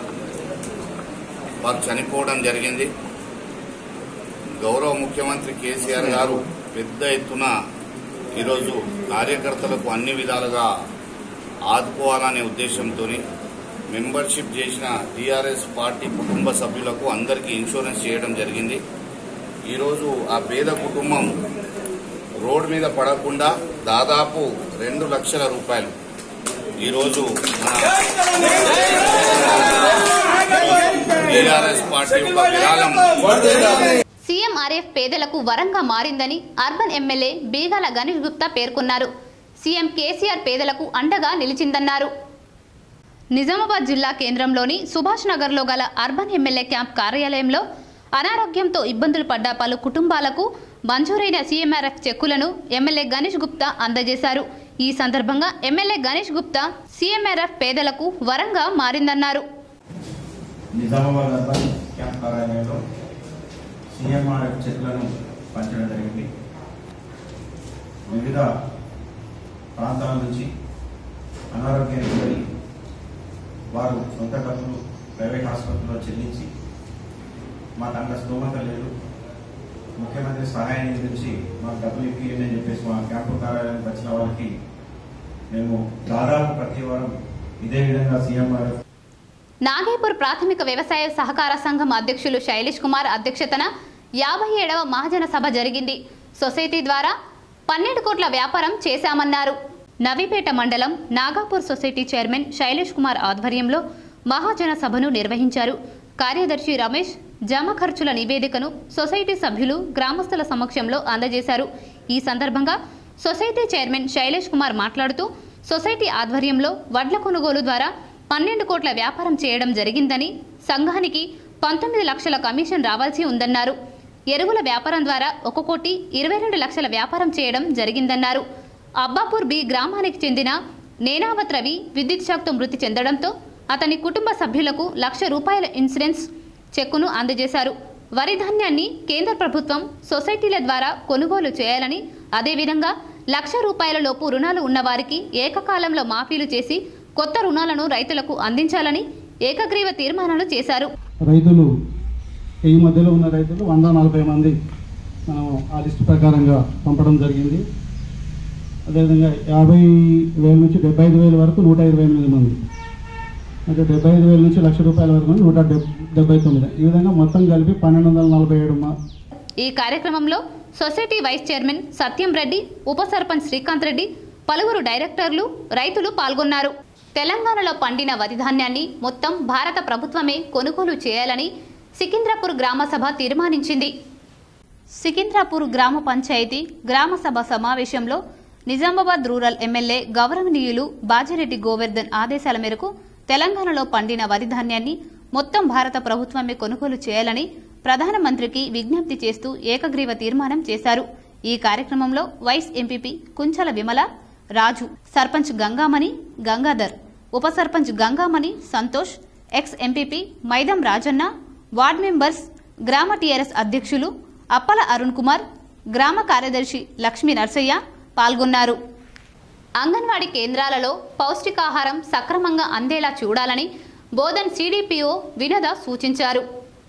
వారు చనిపోవడం జరిగింది గౌరవ ముఖ్యమంత్రి కేసీఆర్ గారు పెద్ద ఎత్తున ఈరోజు కార్యకర్తలకు అన్ని విధాలుగా ఆదుకోవాలనే ఉద్దేశంతో మెంబర్షిప్ చేసిన టీఆర్ఎస్ పార్టీ కుటుంబ సభ్యులకు అందరికీ ఇన్సూరెన్స్ చేయడం జరిగింది ఈరోజు ఆ పేద కుటుంబం రోడ్ మీద పడకుండా దాదాపు రెండు లక్షల రూపాయలు ఈరోజు టీఆర్ఎస్ పార్టీ యొక్క విరాళం సీఎంఆర్ఎఫ్ పేదలకు వరంగా మారిందని అర్బన్ ఎమ్మెల్యే బీగాల గణేష్ గుప్తా పేర్కొన్నారు సీఎం కేసీఆర్ పేదలకు అండగా నిలిచిందన్నారు నిజామాబాద్ జిల్లా కేంద్రంలోని సుభాష్ నగర్లో గల అర్బన్ ఎమ్మెల్యే క్యాంప్ కార్యాలయంలో అనారోగ్యంతో ఇబ్బందులు పడ్డ పలు కుటుంబాలకు మంజూరైన సీఎంఆర్ఎఫ్ చెక్కులను ఎమ్మెల్యే గణేష్ గుప్తా అందజేశారు ఈ సందర్భంగా ఎమ్మెల్యే గణేష్ గుప్తా సీఎంఆర్ఎఫ్ పేదలకు వరంగా మారిందన్నారు నిజామాబాద్ అర్బన్ క్యాంప్ కార్యాలయంలో సీఎంఆర్ఎఫ్ చెక్కులను పంచడం జరిగింది వివిధ ప్రాంతాల నుంచి అనారోగ్యానికి గురై వారు సొంత డబ్బులు ప్రైవేట్ ఆసుపత్రిలో చెల్లించి మాకు అంత స్తోమత లేదు ముఖ్యమంత్రి సహాయ నిధి నుంచి మాకు డబ్బులు ఇప్పియండి అని చెప్పేసి మా క్యాంపు కార్యాలయానికి వచ్చిన వాళ్ళకి మేము దాదాపు ప్రతి వారం ఇదే విధంగా సీఎంఆర్ఎఫ్ నాగేపూర్ ప్రాథమిక వ్యవసాయ సహకార సంఘం అధ్యక్షులు శైలేష్ కుమార్ అధ్యక్షతన యాభై ఏడవ మహాజన సభ జరిగింది సొసైటీ ద్వారా పన్నెండు కోట్ల వ్యాపారం చేశామన్నారు నవీపేట మండలం నాగాపూర్ సొసైటీ చైర్మన్ శైలేష్ కుమార్ ఆధ్వర్యంలో మహాజన సభను నిర్వహించారు కార్యదర్శి రమేష్ జమ ఖర్చుల నివేదికను సొసైటీ సభ్యులు గ్రామస్తుల సమక్షంలో అందజేశారు ఈ సందర్భంగా సొసైటీ చైర్మన్ శైలేష్ కుమార్ మాట్లాడుతూ సొసైటీ ఆధ్వర్యంలో వడ్ల కొనుగోలు ద్వారా పన్నెండు కోట్ల వ్యాపారం చేయడం జరిగిందని సంఘానికి పంతొమ్మిది లక్షల కమిషన్ రావాల్సి ఉందన్నారు ఎరువుల వ్యాపారం ద్వారా ఒక కోటి ఇరవై రెండు లక్షల వ్యాపారం చేయడం జరిగిందన్నారు అబ్బాపూర్ బి గ్రామానికి చెందిన నేనావత్ రవి విద్యుత్ షాక్తో మృతి చెందడంతో అతని కుటుంబ సభ్యులకు లక్ష రూపాయల ఇన్సూరెన్స్ చెక్కును అందజేశారు వరి ధాన్యాన్ని కేంద్ర ప్రభుత్వం సొసైటీల ద్వారా కొనుగోలు చేయాలని అదేవిధంగా లక్ష రూపాయల లోపు రుణాలు ఉన్నవారికి ఏకకాలంలో మాఫీలు చేసి కొత్త రుణాలను రైతులకు అందించాలని ఏకగ్రీవ తీర్మానాలు చేశారు రైతులు ఈ మధ్యలో ఉన్న రైతులు వంద నలభై మంది మనం ఆ లిస్ట్ ప్రకారంగా పంపడం జరిగింది అదేవిధంగా యాభై వేల నుంచి డెబ్బై ఐదు వేల వరకు నూట ఇరవై ఎనిమిది మంది అంటే డెబ్బై ఐదు వేల నుంచి లక్ష రూపాయల వరకు నూట డెబ్ డెబ్బై తొమ్మిది ఈ విధంగా మొత్తం కలిపి పన్నెండు వందల నలభై ఏడు మా ఈ కార్యక్రమంలో society vice chairman Satyam Reddy ఉప సర్పంచ్ శ్రీకాంత్ రెడ్డి పలువురు డైరెక్టర్లు రైతులు పాల్గొన్నారు తెలంగాణలో పండిన వరి ధాన్యాన్ని మొత్తం భారత ప్రభుత్వమే కొనుగోలు చేయాలని సికింద్రాపూర్ గ్రామ సభ తీర్మానించింది సికింద్రాపూర్ గ్రామ పంచాయతీ గ్రామ సభ సమావేశంలో నిజామాబాద్ రూరల్ ఎమ్మెల్యే గౌరవనీయులు బాజిరెడ్డి గోవర్ధన్ ఆదేశాల మేరకు తెలంగాణలో పండిన వరి ధాన్యాన్ని మొత్తం భారత ప్రభుత్వమే కొనుగోలు చేయాలని ప్రధానమంత్రికి విజ్ఞప్తి చేస్తూ ఏకగ్రీవ తీర్మానం చేశారు ఈ కార్యక్రమంలో వైస్ ఎంపీపీ కుంచల విమల రాజు సర్పంచ్ గంగామణి గంగాధర్ ఉప sarpanch Gangamani Santosh ex MPP Maidam Rajanna ward members గ్రామ టీఆర్ఎస్ అధ్యక్షులు అప్పల అరుణ్ కుమార్ గ్రామ కార్యదర్శి లక్ష్మీ నర్సయ్య పాల్గొన్నారు అంగన్వాడీ కేంద్రాలలో పౌష్టికాహారం సక్రమంగా అందేలా చూడాలని బోధన్ సిడిపిఓ వినోద సూచించారు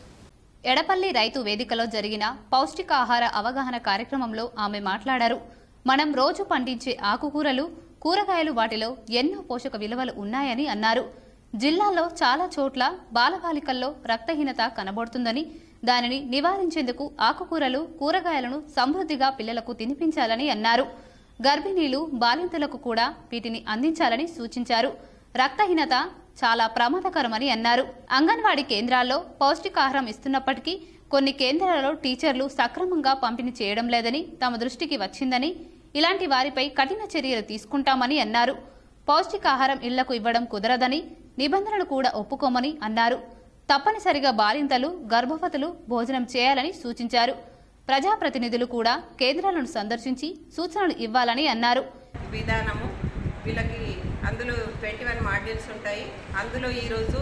ఎడపల్లి రైతు వేదికలో జరిగిన పౌష్టికాహార అవగాహన కార్యక్రమంలో ఆమె మాట్లాడారు మనం రోజు పండించే ఆకుకూరలు కూరగాయలు వాటిలో ఎన్నో పోషక విలువలు ఉన్నాయని అన్నారు జిల్లాలో చాలా చోట్ల బాలబాలికల్లో రక్తహీనత కనబడుతుందని దానిని నివారించేందుకు ఆకుకూరలు కూరగాయలను సమృద్ధిగా పిల్లలకు తినిపించాలని అన్నారు గర్భిణీలు బాలింతలకు కూడా వీటిని అందించాలని సూచించారు రక్తహీనత చాలా ప్రమాదకరమని అన్నారు అంగన్వాడీ కేంద్రాల్లో పౌష్టికాహారం ఇస్తున్నప్పటికీ కొన్ని కేంద్రాలలో టీచర్లు సక్రమంగా పంపిణీ చేయడం లేదని తమ దృష్టికి వచ్చిందని ఇలాంటి వారిపై కఠిన చర్యలు తీసుకుంటామని అన్నారు పౌష్టికాహారం ఇళ్లకు ఇవ్వడం కుదరదని నిబంధనలు కూడా ఒప్పుకోమని అన్నారు తప్పనిసరిగా బాలింతలు గర్భవతులు భోజనం చేయాలని సూచించారు ప్రజాప్రతినిధులు కూడా కేంద్రాలను సందర్శించి సూచనలు ఇవ్వాలని అన్నారు విధానము వీళ్ళకి అందులో ట్వంటీ వన్ మాడ్యూల్స్ ఉంటాయి అందులో ఈరోజు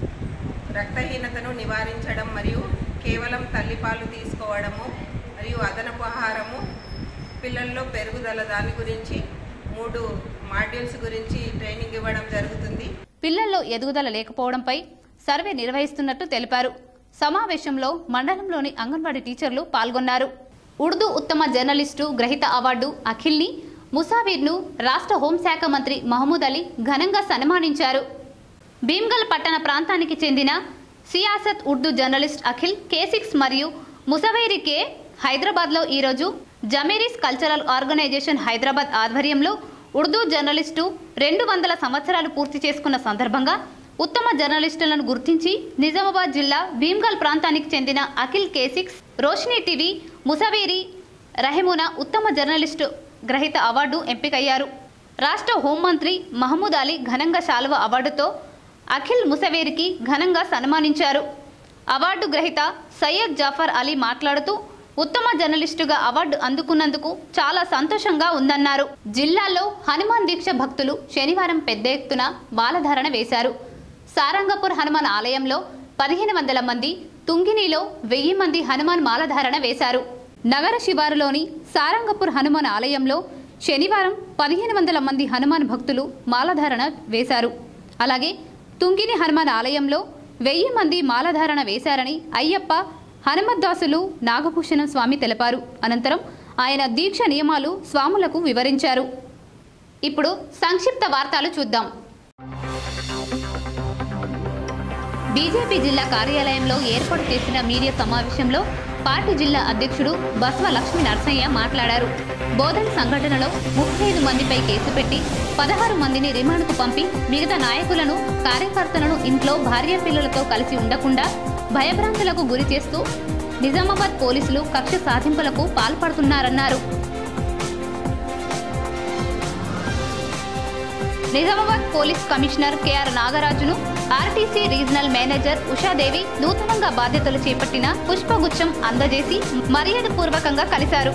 రక్తహీనతను నివారించడం మరియు కేవలం తల్లిపాలు తీసుకోవడము మరియు అదనపు ఆహారము పిల్లల్లో పెరుగుదల దాని గురించి మూడు మాడ్యూల్స్ గురించి ట్రైనింగ్ ఇవ్వడం జరుగుతుంది పిల్లల్లో ఎదుగుదల లేకపోవడంపై సర్వే నిర్వహిస్తున్నట్టు తెలిపారు సమావేశంలో మండలంలోని అంగన్వాడీ టీచర్లు పాల్గొన్నారు ఉర్దూ ఉత్తమ జర్నలిస్టు గ్రహీత అవార్డు అఖిల్ని ముసావీర్ను రాష్ట్ర హోంశాఖ మంత్రి మహమూద్ అలీ ఘనంగా సన్మానించారు భీమ్గల్ పట్టణ ప్రాంతానికి చెందిన Siasat Urdu journalist Akhil K six మరియు ముసవేరి కే హైదరాబాద్లో ఈరోజు జమేరీస్ కల్చరల్ ఆర్గనైజేషన్ హైదరాబాద్ ఆధ్వర్యంలో ఉర్దూ జర్నలిస్టు రెండు వందల సంవత్సరాలు పూర్తి చేసుకున్న సందర్భంగా ఉత్తమ జర్నలిస్టులను గుర్తించి నిజామాబాద్ జిల్లా భీమ్గల్ ప్రాంతానికి చెందిన అఖిల్ కేసిక్స్ రోషిని టీవీ ముసవేరి రహిమునా ఉత్తమ జర్నలిస్టు గ్రహీత అవార్డు ఎంపికయ్యారు రాష్ట్ర హోంమంత్రి మహమూద్ అలీ ఘనంగా శాలువ అవార్డుతో అఖిల్ ముసవేరికి ఘనంగా సన్మానించారు అవార్డు గ్రహీత సయ్యద్ జాఫర్ అలీ మాట్లాడుతూ ఉత్తమ జర్నలిస్టుగా అవార్డు అందుకున్నందుకు చాలా సంతోషంగా ఉందన్నారు జిల్లాలో హనుమాన్ దీక్ష భక్తులు శనివారం పెద్ద ఎత్తున మాలధారణ వేశారు సారంగపూర్ హనుమాన్ ఆలయంలో పదిహేను వందల మంది తుంగినిలో వెయ్యి మంది హనుమాన్ మాలధారణ వేశారు నగర శివారులోని సారంగపూర్ హనుమాన్ ఆలయంలో శనివారం పదిహేను వందల మంది హనుమాన్ భక్తులు మాలధారణ వేశారు అలాగే తుంగిని హనుమాన్ ఆలయంలో వెయ్యి మంది మాలధారణ వేశారని అయ్యప్ప హనుమద్దాసులు నాగభూషణం స్వామి తెలిపారు అనంతరం ఆయన దీక్ష నియమాలు స్వాములకు వివరించారు ఇప్పుడు సంక్షిప్త వార్తలు చూద్దాం బీజేపీ జిల్లా కార్యాలయంలో ఏర్పాటు చేసిన మీడియా సమావేశంలో పార్టీ జిల్లా అధ్యక్షుడు బస్వ లక్ష్మీ నరసయ్య మాట్లాడారు బోధన సంఘటనలో ముప్పై ఐదు మందిపై కేసు పెట్టి పదహారు మందిని రిమాండ్కు పంపి మిగతా నాయకులను కార్యకర్తలను ఇంట్లో భార్య పిల్లలతో కలిసి ఉండకుండా భయభ్రాంతులకు గురి చేస్తూ నిజామాబాద్ పోలీసులు కక్ష సాధింపులకు పాల్పడుతున్నారన్నారు నిజామాబాద్ పోలీస్ కమిషనర్ కెఆర్ నాగరాజును ఆర్టీసీ రీజనల్ మేనేజర్ ఉషాదేవి నూతనంగా బాధ్యతలు చేపట్టిన పుష్పగుచ్చం అందజేసి మర్యాదపూర్వకంగా కలిశారు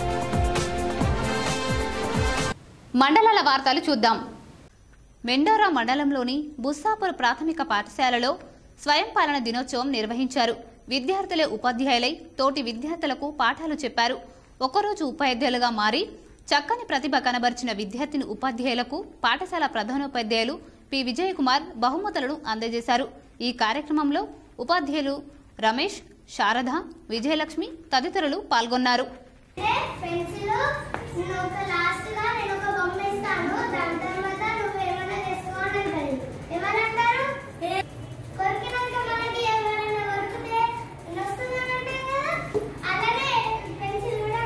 మండలాల వార్తలు చూద్దాం మెండోరా మండలంలోని బుస్సాపూర్ ప్రాథమిక పాఠశాలలో స్వయం పాలన దినోత్సవం నిర్వహించారు విద్యార్థులే ఉపాధ్యాయులై తోటి విద్యార్థులకు పాఠాలు చెప్పారు ఒకరోజు ఉపాధ్యాయులుగా మారి చక్కని ప్రతిభ కనబరిచిన విద్యార్థిని ఉపాధ్యాయులకు పాఠశాల ప్రధానోపాధ్యాయులు పి విజయకుమార్ బహుమతులను అందజేశారు ఈ కార్యక్రమంలో ఉపాధ్యాయులు రమేష్ శారద విజయలక్ష్మి తదితరులు పాల్గొన్నారు పెన్సిల్ నేను ఒక లాస్ట్ గా నేను ఒక బొమ్మ ఇస్తాను దాని తర్వాత నువ్వు ఏమైనా చేసుకోవాలని అంటారు ఏమనంటారు ఏ- కొరికినాక మనకి ఎవరైనా కొరికితే వస్తుందని అంటారు కదా అలానే పెన్సిల్ కూడా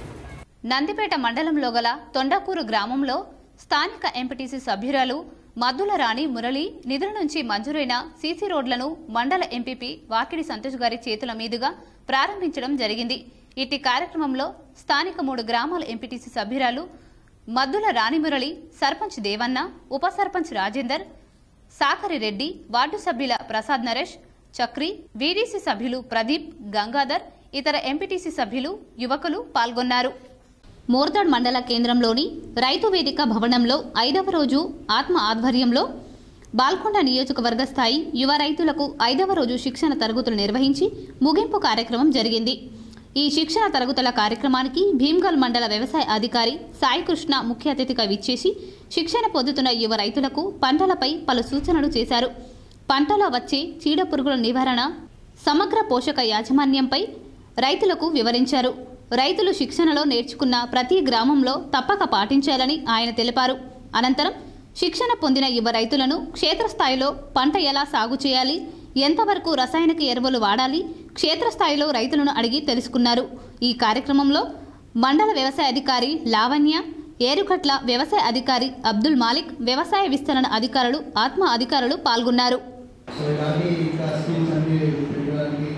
నందిపేట మండలంలో గల తొండకూరు గ్రామంలో స్థానిక ఎంపీటీసీ సభ్యురాలు మద్దుల రాణి మురళి నిధుల నుంచి మంజూరైన సీసీ రోడ్లను మండల ఎంపీపీ వాకిడి సంతోష్ గారి చేతుల మీదుగా ప్రారంభించడం జరిగింది ఇట్టి కార్యక్రమంలో స్థానిక మూడు గ్రామాల ఎంపీటీసీ సభ్యురాలు మద్దుల రాణి మురళి సర్పంచ్ దేవన్న ఉప సర్పంచ్ రాజేందర్ సాకరి రెడ్డి వార్డు సభ్యుల ప్రసాద్ నరేష్ చక్రి వీడీసీ సభ్యులు ప్రదీప్ గంగాధర్ ఇతర ఎంపీటీసీ సభ్యులు యువకులు పాల్గొన్నారు మోర్దాడ్ మండల కేంద్రంలోని రైతు వేదిక భవనంలో ఐదవ రోజు ఆత్మ ఆధ్వర్యంలో బాల్కొండ నియోజకవర్గ స్థాయి యువ రైతులకు ఐదవ రోజు శిక్షణ తరగతులు నిర్వహించి ముగింపు కార్యక్రమం జరిగింది ఈ శిక్షణ తరగతుల కార్యక్రమానికి భీమ్గల్ మండల వ్యవసాయ అధికారి సాయి కృష్ణ ముఖ్య అతిథిగా విచ్చేసి శిక్షణ పొందుతున్న యువ రైతులకు పంటలపై పలు సూచనలు చేశారు పంటలో వచ్చే చీడ పురుగుల నివారణ సమగ్ర పోషక యాజమాన్యంపై రైతులకు వివరించారు రైతులు శిక్షణలో నేర్చుకున్న ప్రతి గ్రామంలో తప్పక పాటించాలని ఆయన తెలిపారు అనంతరం శిక్షణ పొందిన యువ రైతులను క్షేత్రస్థాయిలో పంట ఎలా సాగు చేయాలి ఎంతవరకు రసాయనిక ఎరువులు వాడాలి క్షేత్రస్థాయిలో రైతులను అడిగి తెలుసుకున్నారు ఈ కార్యక్రమంలో మండల వ్యవసాయ అధికారి లావణ్య ఏరుకట్ల వ్యవసాయ అధికారి అబ్దుల్ మాలిక్ వ్యవసాయ విస్తరణ అధికారులు ఆత్మ అధికారులు పాల్గొన్నారు సో ఇలాంటి ఇంకా స్కీమ్స్ అన్ని పెట్టడానికి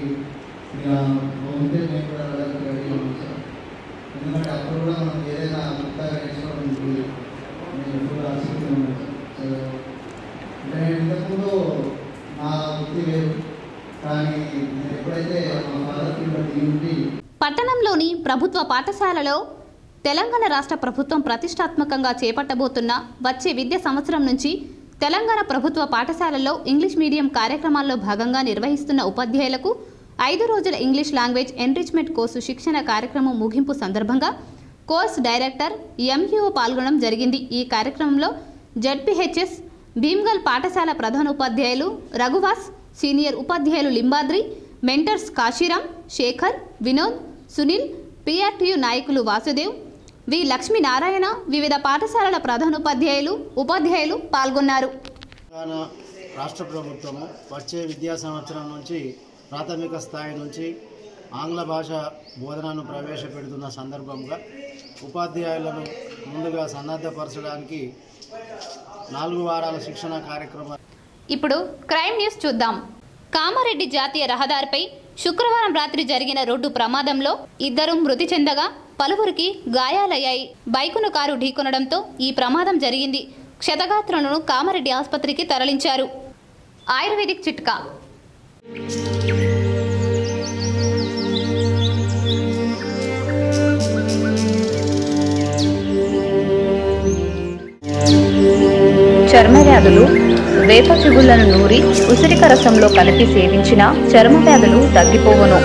ఇక ఉంటే మేము కూడా వెళ్ళడానికి రెడీ ఉన్నాం సార్ ఎందుకంటే అప్పుడు కూడా మనం ఏదైనా కొత్తగా నేర్చుకోవడం ఉంటుంది నేను ఎప్పుడు ఆసక్తి ఉన్నాను సార్ సో అంటే నేను ఇంతకుముందు నా వృత్తి వేరు కానీ నేను ఎప్పుడైతే మా ఫాదర్కి బట్టి ఉండి పట్టణంలోని ప్రభుత్వ పాఠశాలలో తెలంగాణ రాష్ట్ర ప్రభుత్వం ప్రతిష్టాత్మకంగా చేపట్టబోతున్న వచ్చే విద్యా సంవత్సరం నుంచి తెలంగాణ ప్రభుత్వ పాఠశాలల్లో ఇంగ్లీష్ మీడియం కార్యక్రమాల్లో భాగంగా నిర్వహిస్తున్న ఉపాధ్యాయులకు ఐదు రోజుల ఇంగ్లీష్ లాంగ్వేజ్ ఎన్రిచ్మెంట్ కోర్సు శిక్షణ కార్యక్రమం ముగింపు సందర్భంగా కోర్స్ డైరెక్టర్ ఎంయూఓ పాల్గొనడం జరిగింది ఈ కార్యక్రమంలో జడ్పీహెచ్ఎస్ భీమ్గల్ పాఠశాల ప్రధానోపాధ్యాయులు రఘువాస్ సీనియర్ ఉపాధ్యాయులు లింబాద్రి మెంటర్స్ కాశీరాం శేఖర్ వినోద్ సునీల్ పిఆర్టీయు నాయకులు వాసుదేవ్ వి లక్ష్మీనారాయణ వివిధ పాఠశాలల ప్రధానోపాధ్యాయులు ఉపాధ్యాయులు పాల్గొన్నారు తెలంగాణ రాష్ట్ర ప్రభుత్వము వచ్చే విద్యా సంవత్సరం నుంచి ప్రాథమిక స్థాయి నుంచి ఆంగ్ల భాష బోధనను ప్రవేశపెడుతున్న సందర్భంగా ఉపాధ్యాయులను ముందుగా సన్నద్ధపరచడానికి నాలుగు వారాల శిక్షణ కార్యక్రమం ఇప్పుడు క్రైమ్ న్యూస్ చూద్దాం కామారెడ్డి జాతీయ రహదారిపై శుక్రవారం రాత్రి జరిగిన రోడ్డు ప్రమాదంలో ఇద్దరు మృతి చెందగా పలువురికి గాయాలయ్యాయి బైకును కారు ఢీకొనడంతో ఈ ప్రమాదం జరిగింది క్షతగాత్రులను కామారెడ్డి ఆసుపత్రికి తరలించారు ఆయుర్వేదిక్ చిట్కా చర్మ వ్యాధులు వేప చిగుళ్లను నూరి ఉసిరిక రసంలో కలిపి సేవించిన చర్మ వ్యాధులు తగ్గిపోవును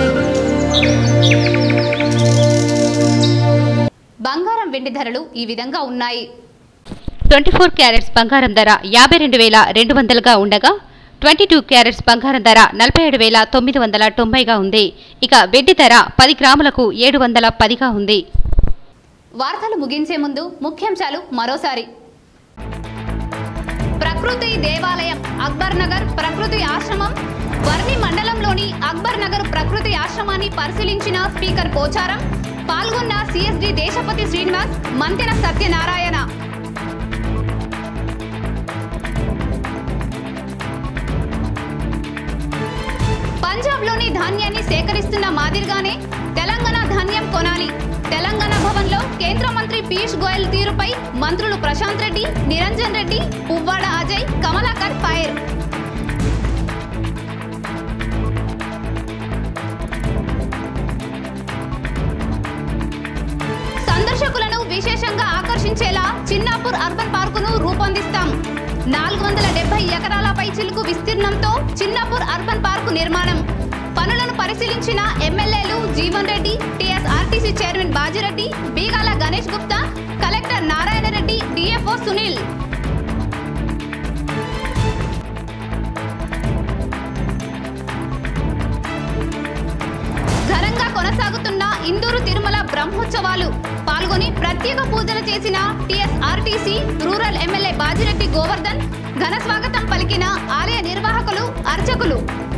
బంగారం వెండి ధరలు ఈ విధంగా ఉన్నాయి ట్వంటీ ఫోర్ క్యారెట్స్ బంగారం ధర యాభై రెండు వేల రెండు వందలుగా ఉండగా ట్వంటీ టూ క్యారెట్స్ బంగారం ధర నలభై ఏడు వేల తొమ్మిది వందల తొంభైగా ఉంది ఇక వెండి ధర పది గ్రాములకు ఏడు వందల పదిగా ఉంది వార్తలు ముగించే ముందు ముఖ్యాంశాలు మరోసారి ప్రకృతి దేవాలయం అక్బర్ నగర్ ప్రకృతి ఆశ్రమం వర్ణి మండలంలోని అక్బర్ నగర్ ప్రకృతి ఆశ్రమాన్ని పరిశీలించిన స్పీకర్ పోచారం పాల్గొన్న సిఎస్డి దేశపతి శ్రీనివాస్ మంతెన సత్యనారాయణ పంజాబ్లోని ధాన్యాన్ని సేకరిస్తున్న మాదిరిగానే తెలంగాణ ధాన్యం కొనాలి తెలంగాణ భవన్లో కేంద్ర మంత్రి పీయూష్ గోయల్ తీరుపై మంత్రులు ప్రశాంత్ రెడ్డి నిరంజన్ రెడ్డి పువ్వాడ అజయ్ కమలాకర్ ఫైర్ సందర్శకులను విశేషంగా ఆకర్షించేలా చిన్నాపూర్ అర్బన్ పార్కును రూపొందిస్తాం నాలుగు వందల డెబ్బై ఎకరాలపై చిలుకు విస్తీర్ణంతో చిన్నాపూర్ అర్బన్ పార్కు నిర్మాణం పనులను పరిశీలించిన ఎమ్మెల్యేలు Jeevan Reddy TSRTC chairman Bajireddy Bigala Ganesh Gupta collector Narayana Reddy DFO Sunil ఘనంగా కొనసాగుతున్న ఇందూరు తిరుమల బ్రహ్మోత్సవాలు పాల్గొని ప్రత్యేక పూజలు చేసిన TSRTC rural MLA Bajireddy Govardhan ఘన స్వాగతం పలికిన ఆలయ నిర్వాహకులు అర్చకులు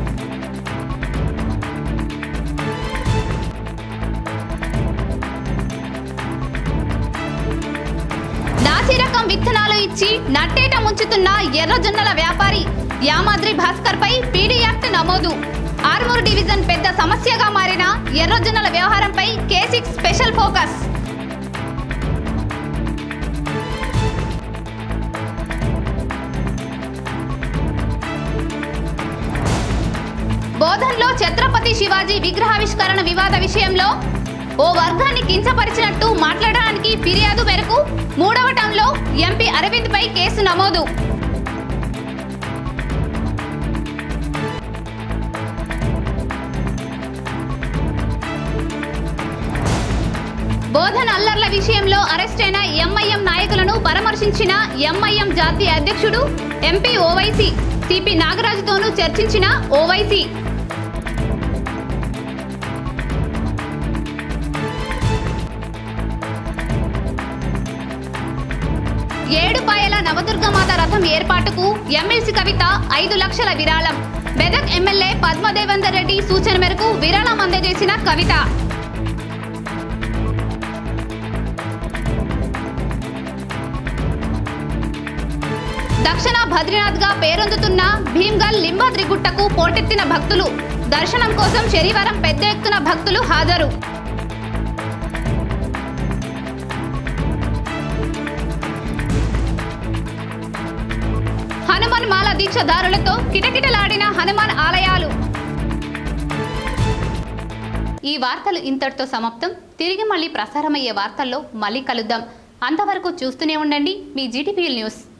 నాసి రకం విత్తనాలు ఇచ్చి నట్టేట ముంచుతున్న ఎర్రజొన్నల వ్యాపారి యామాద్రి భాస్కర్ పై పీడీ యాక్ట్ నమోదు ఆర్మూర్ డివిజన్ పెద్ద సమస్యగా మారిన ఎర్రజొన్నల వ్యవహారంపై కేసిక్స్ స్పెషల్ ఫోకస్ బోధన్లో ఛత్రపతి శివాజీ విగ్రహావిష్కరణ వివాద విషయంలో ఓ వర్గాన్ని కించపరిచినట్టు మాట్లాడడానికి ఫిర్యాదు మేరకు మూడవ టౌన్లో ఎంపీ అరవింద్ పై కేసు నమోదు బోధన్ అల్లర్ల విషయంలో అరెస్టైన ఎంఐఎం నాయకులను పరామర్శించిన ఎంఐఎం జాతీయ అధ్యక్షుడు ఎంపీ ఓవైసీ సిపి నాగరాజుతోనూ చర్చించిన ఓవైసీ ఏడుపాయల నవదుర్గమాత రథం ఏర్పాటుకు ఎమ్మెల్సీ కవిత ఐదు లక్షల విరాళం మెదక్ ఎమ్మెల్యే పద్మదేవేందర్ రెడ్డి సూచన మేరకు విరాళం అందజేసిన కవిత దక్షిణ బద్రీనాథ్ గా పేరొందుతున్న భీమ్గల్ లింబాద్రి గుట్టకు పోటెత్తిన భక్తులు దర్శనం కోసం శనివారం పెద్ద ఎత్తున భక్తులు హాజరు హనుమాన్ మాల దీక్షదారులతో కిటకిటలాడిన హనుమాన్ ఆలయాలు ఈ వార్తలు ఇంతటితో సమాప్తం తిరిగి మళ్ళీ ప్రసారమయ్యే వార్తల్లో మళ్ళీ కలుద్దాం అంతవరకు చూస్తూనే ఉండండి మీ జీటీపీఎల్ న్యూస్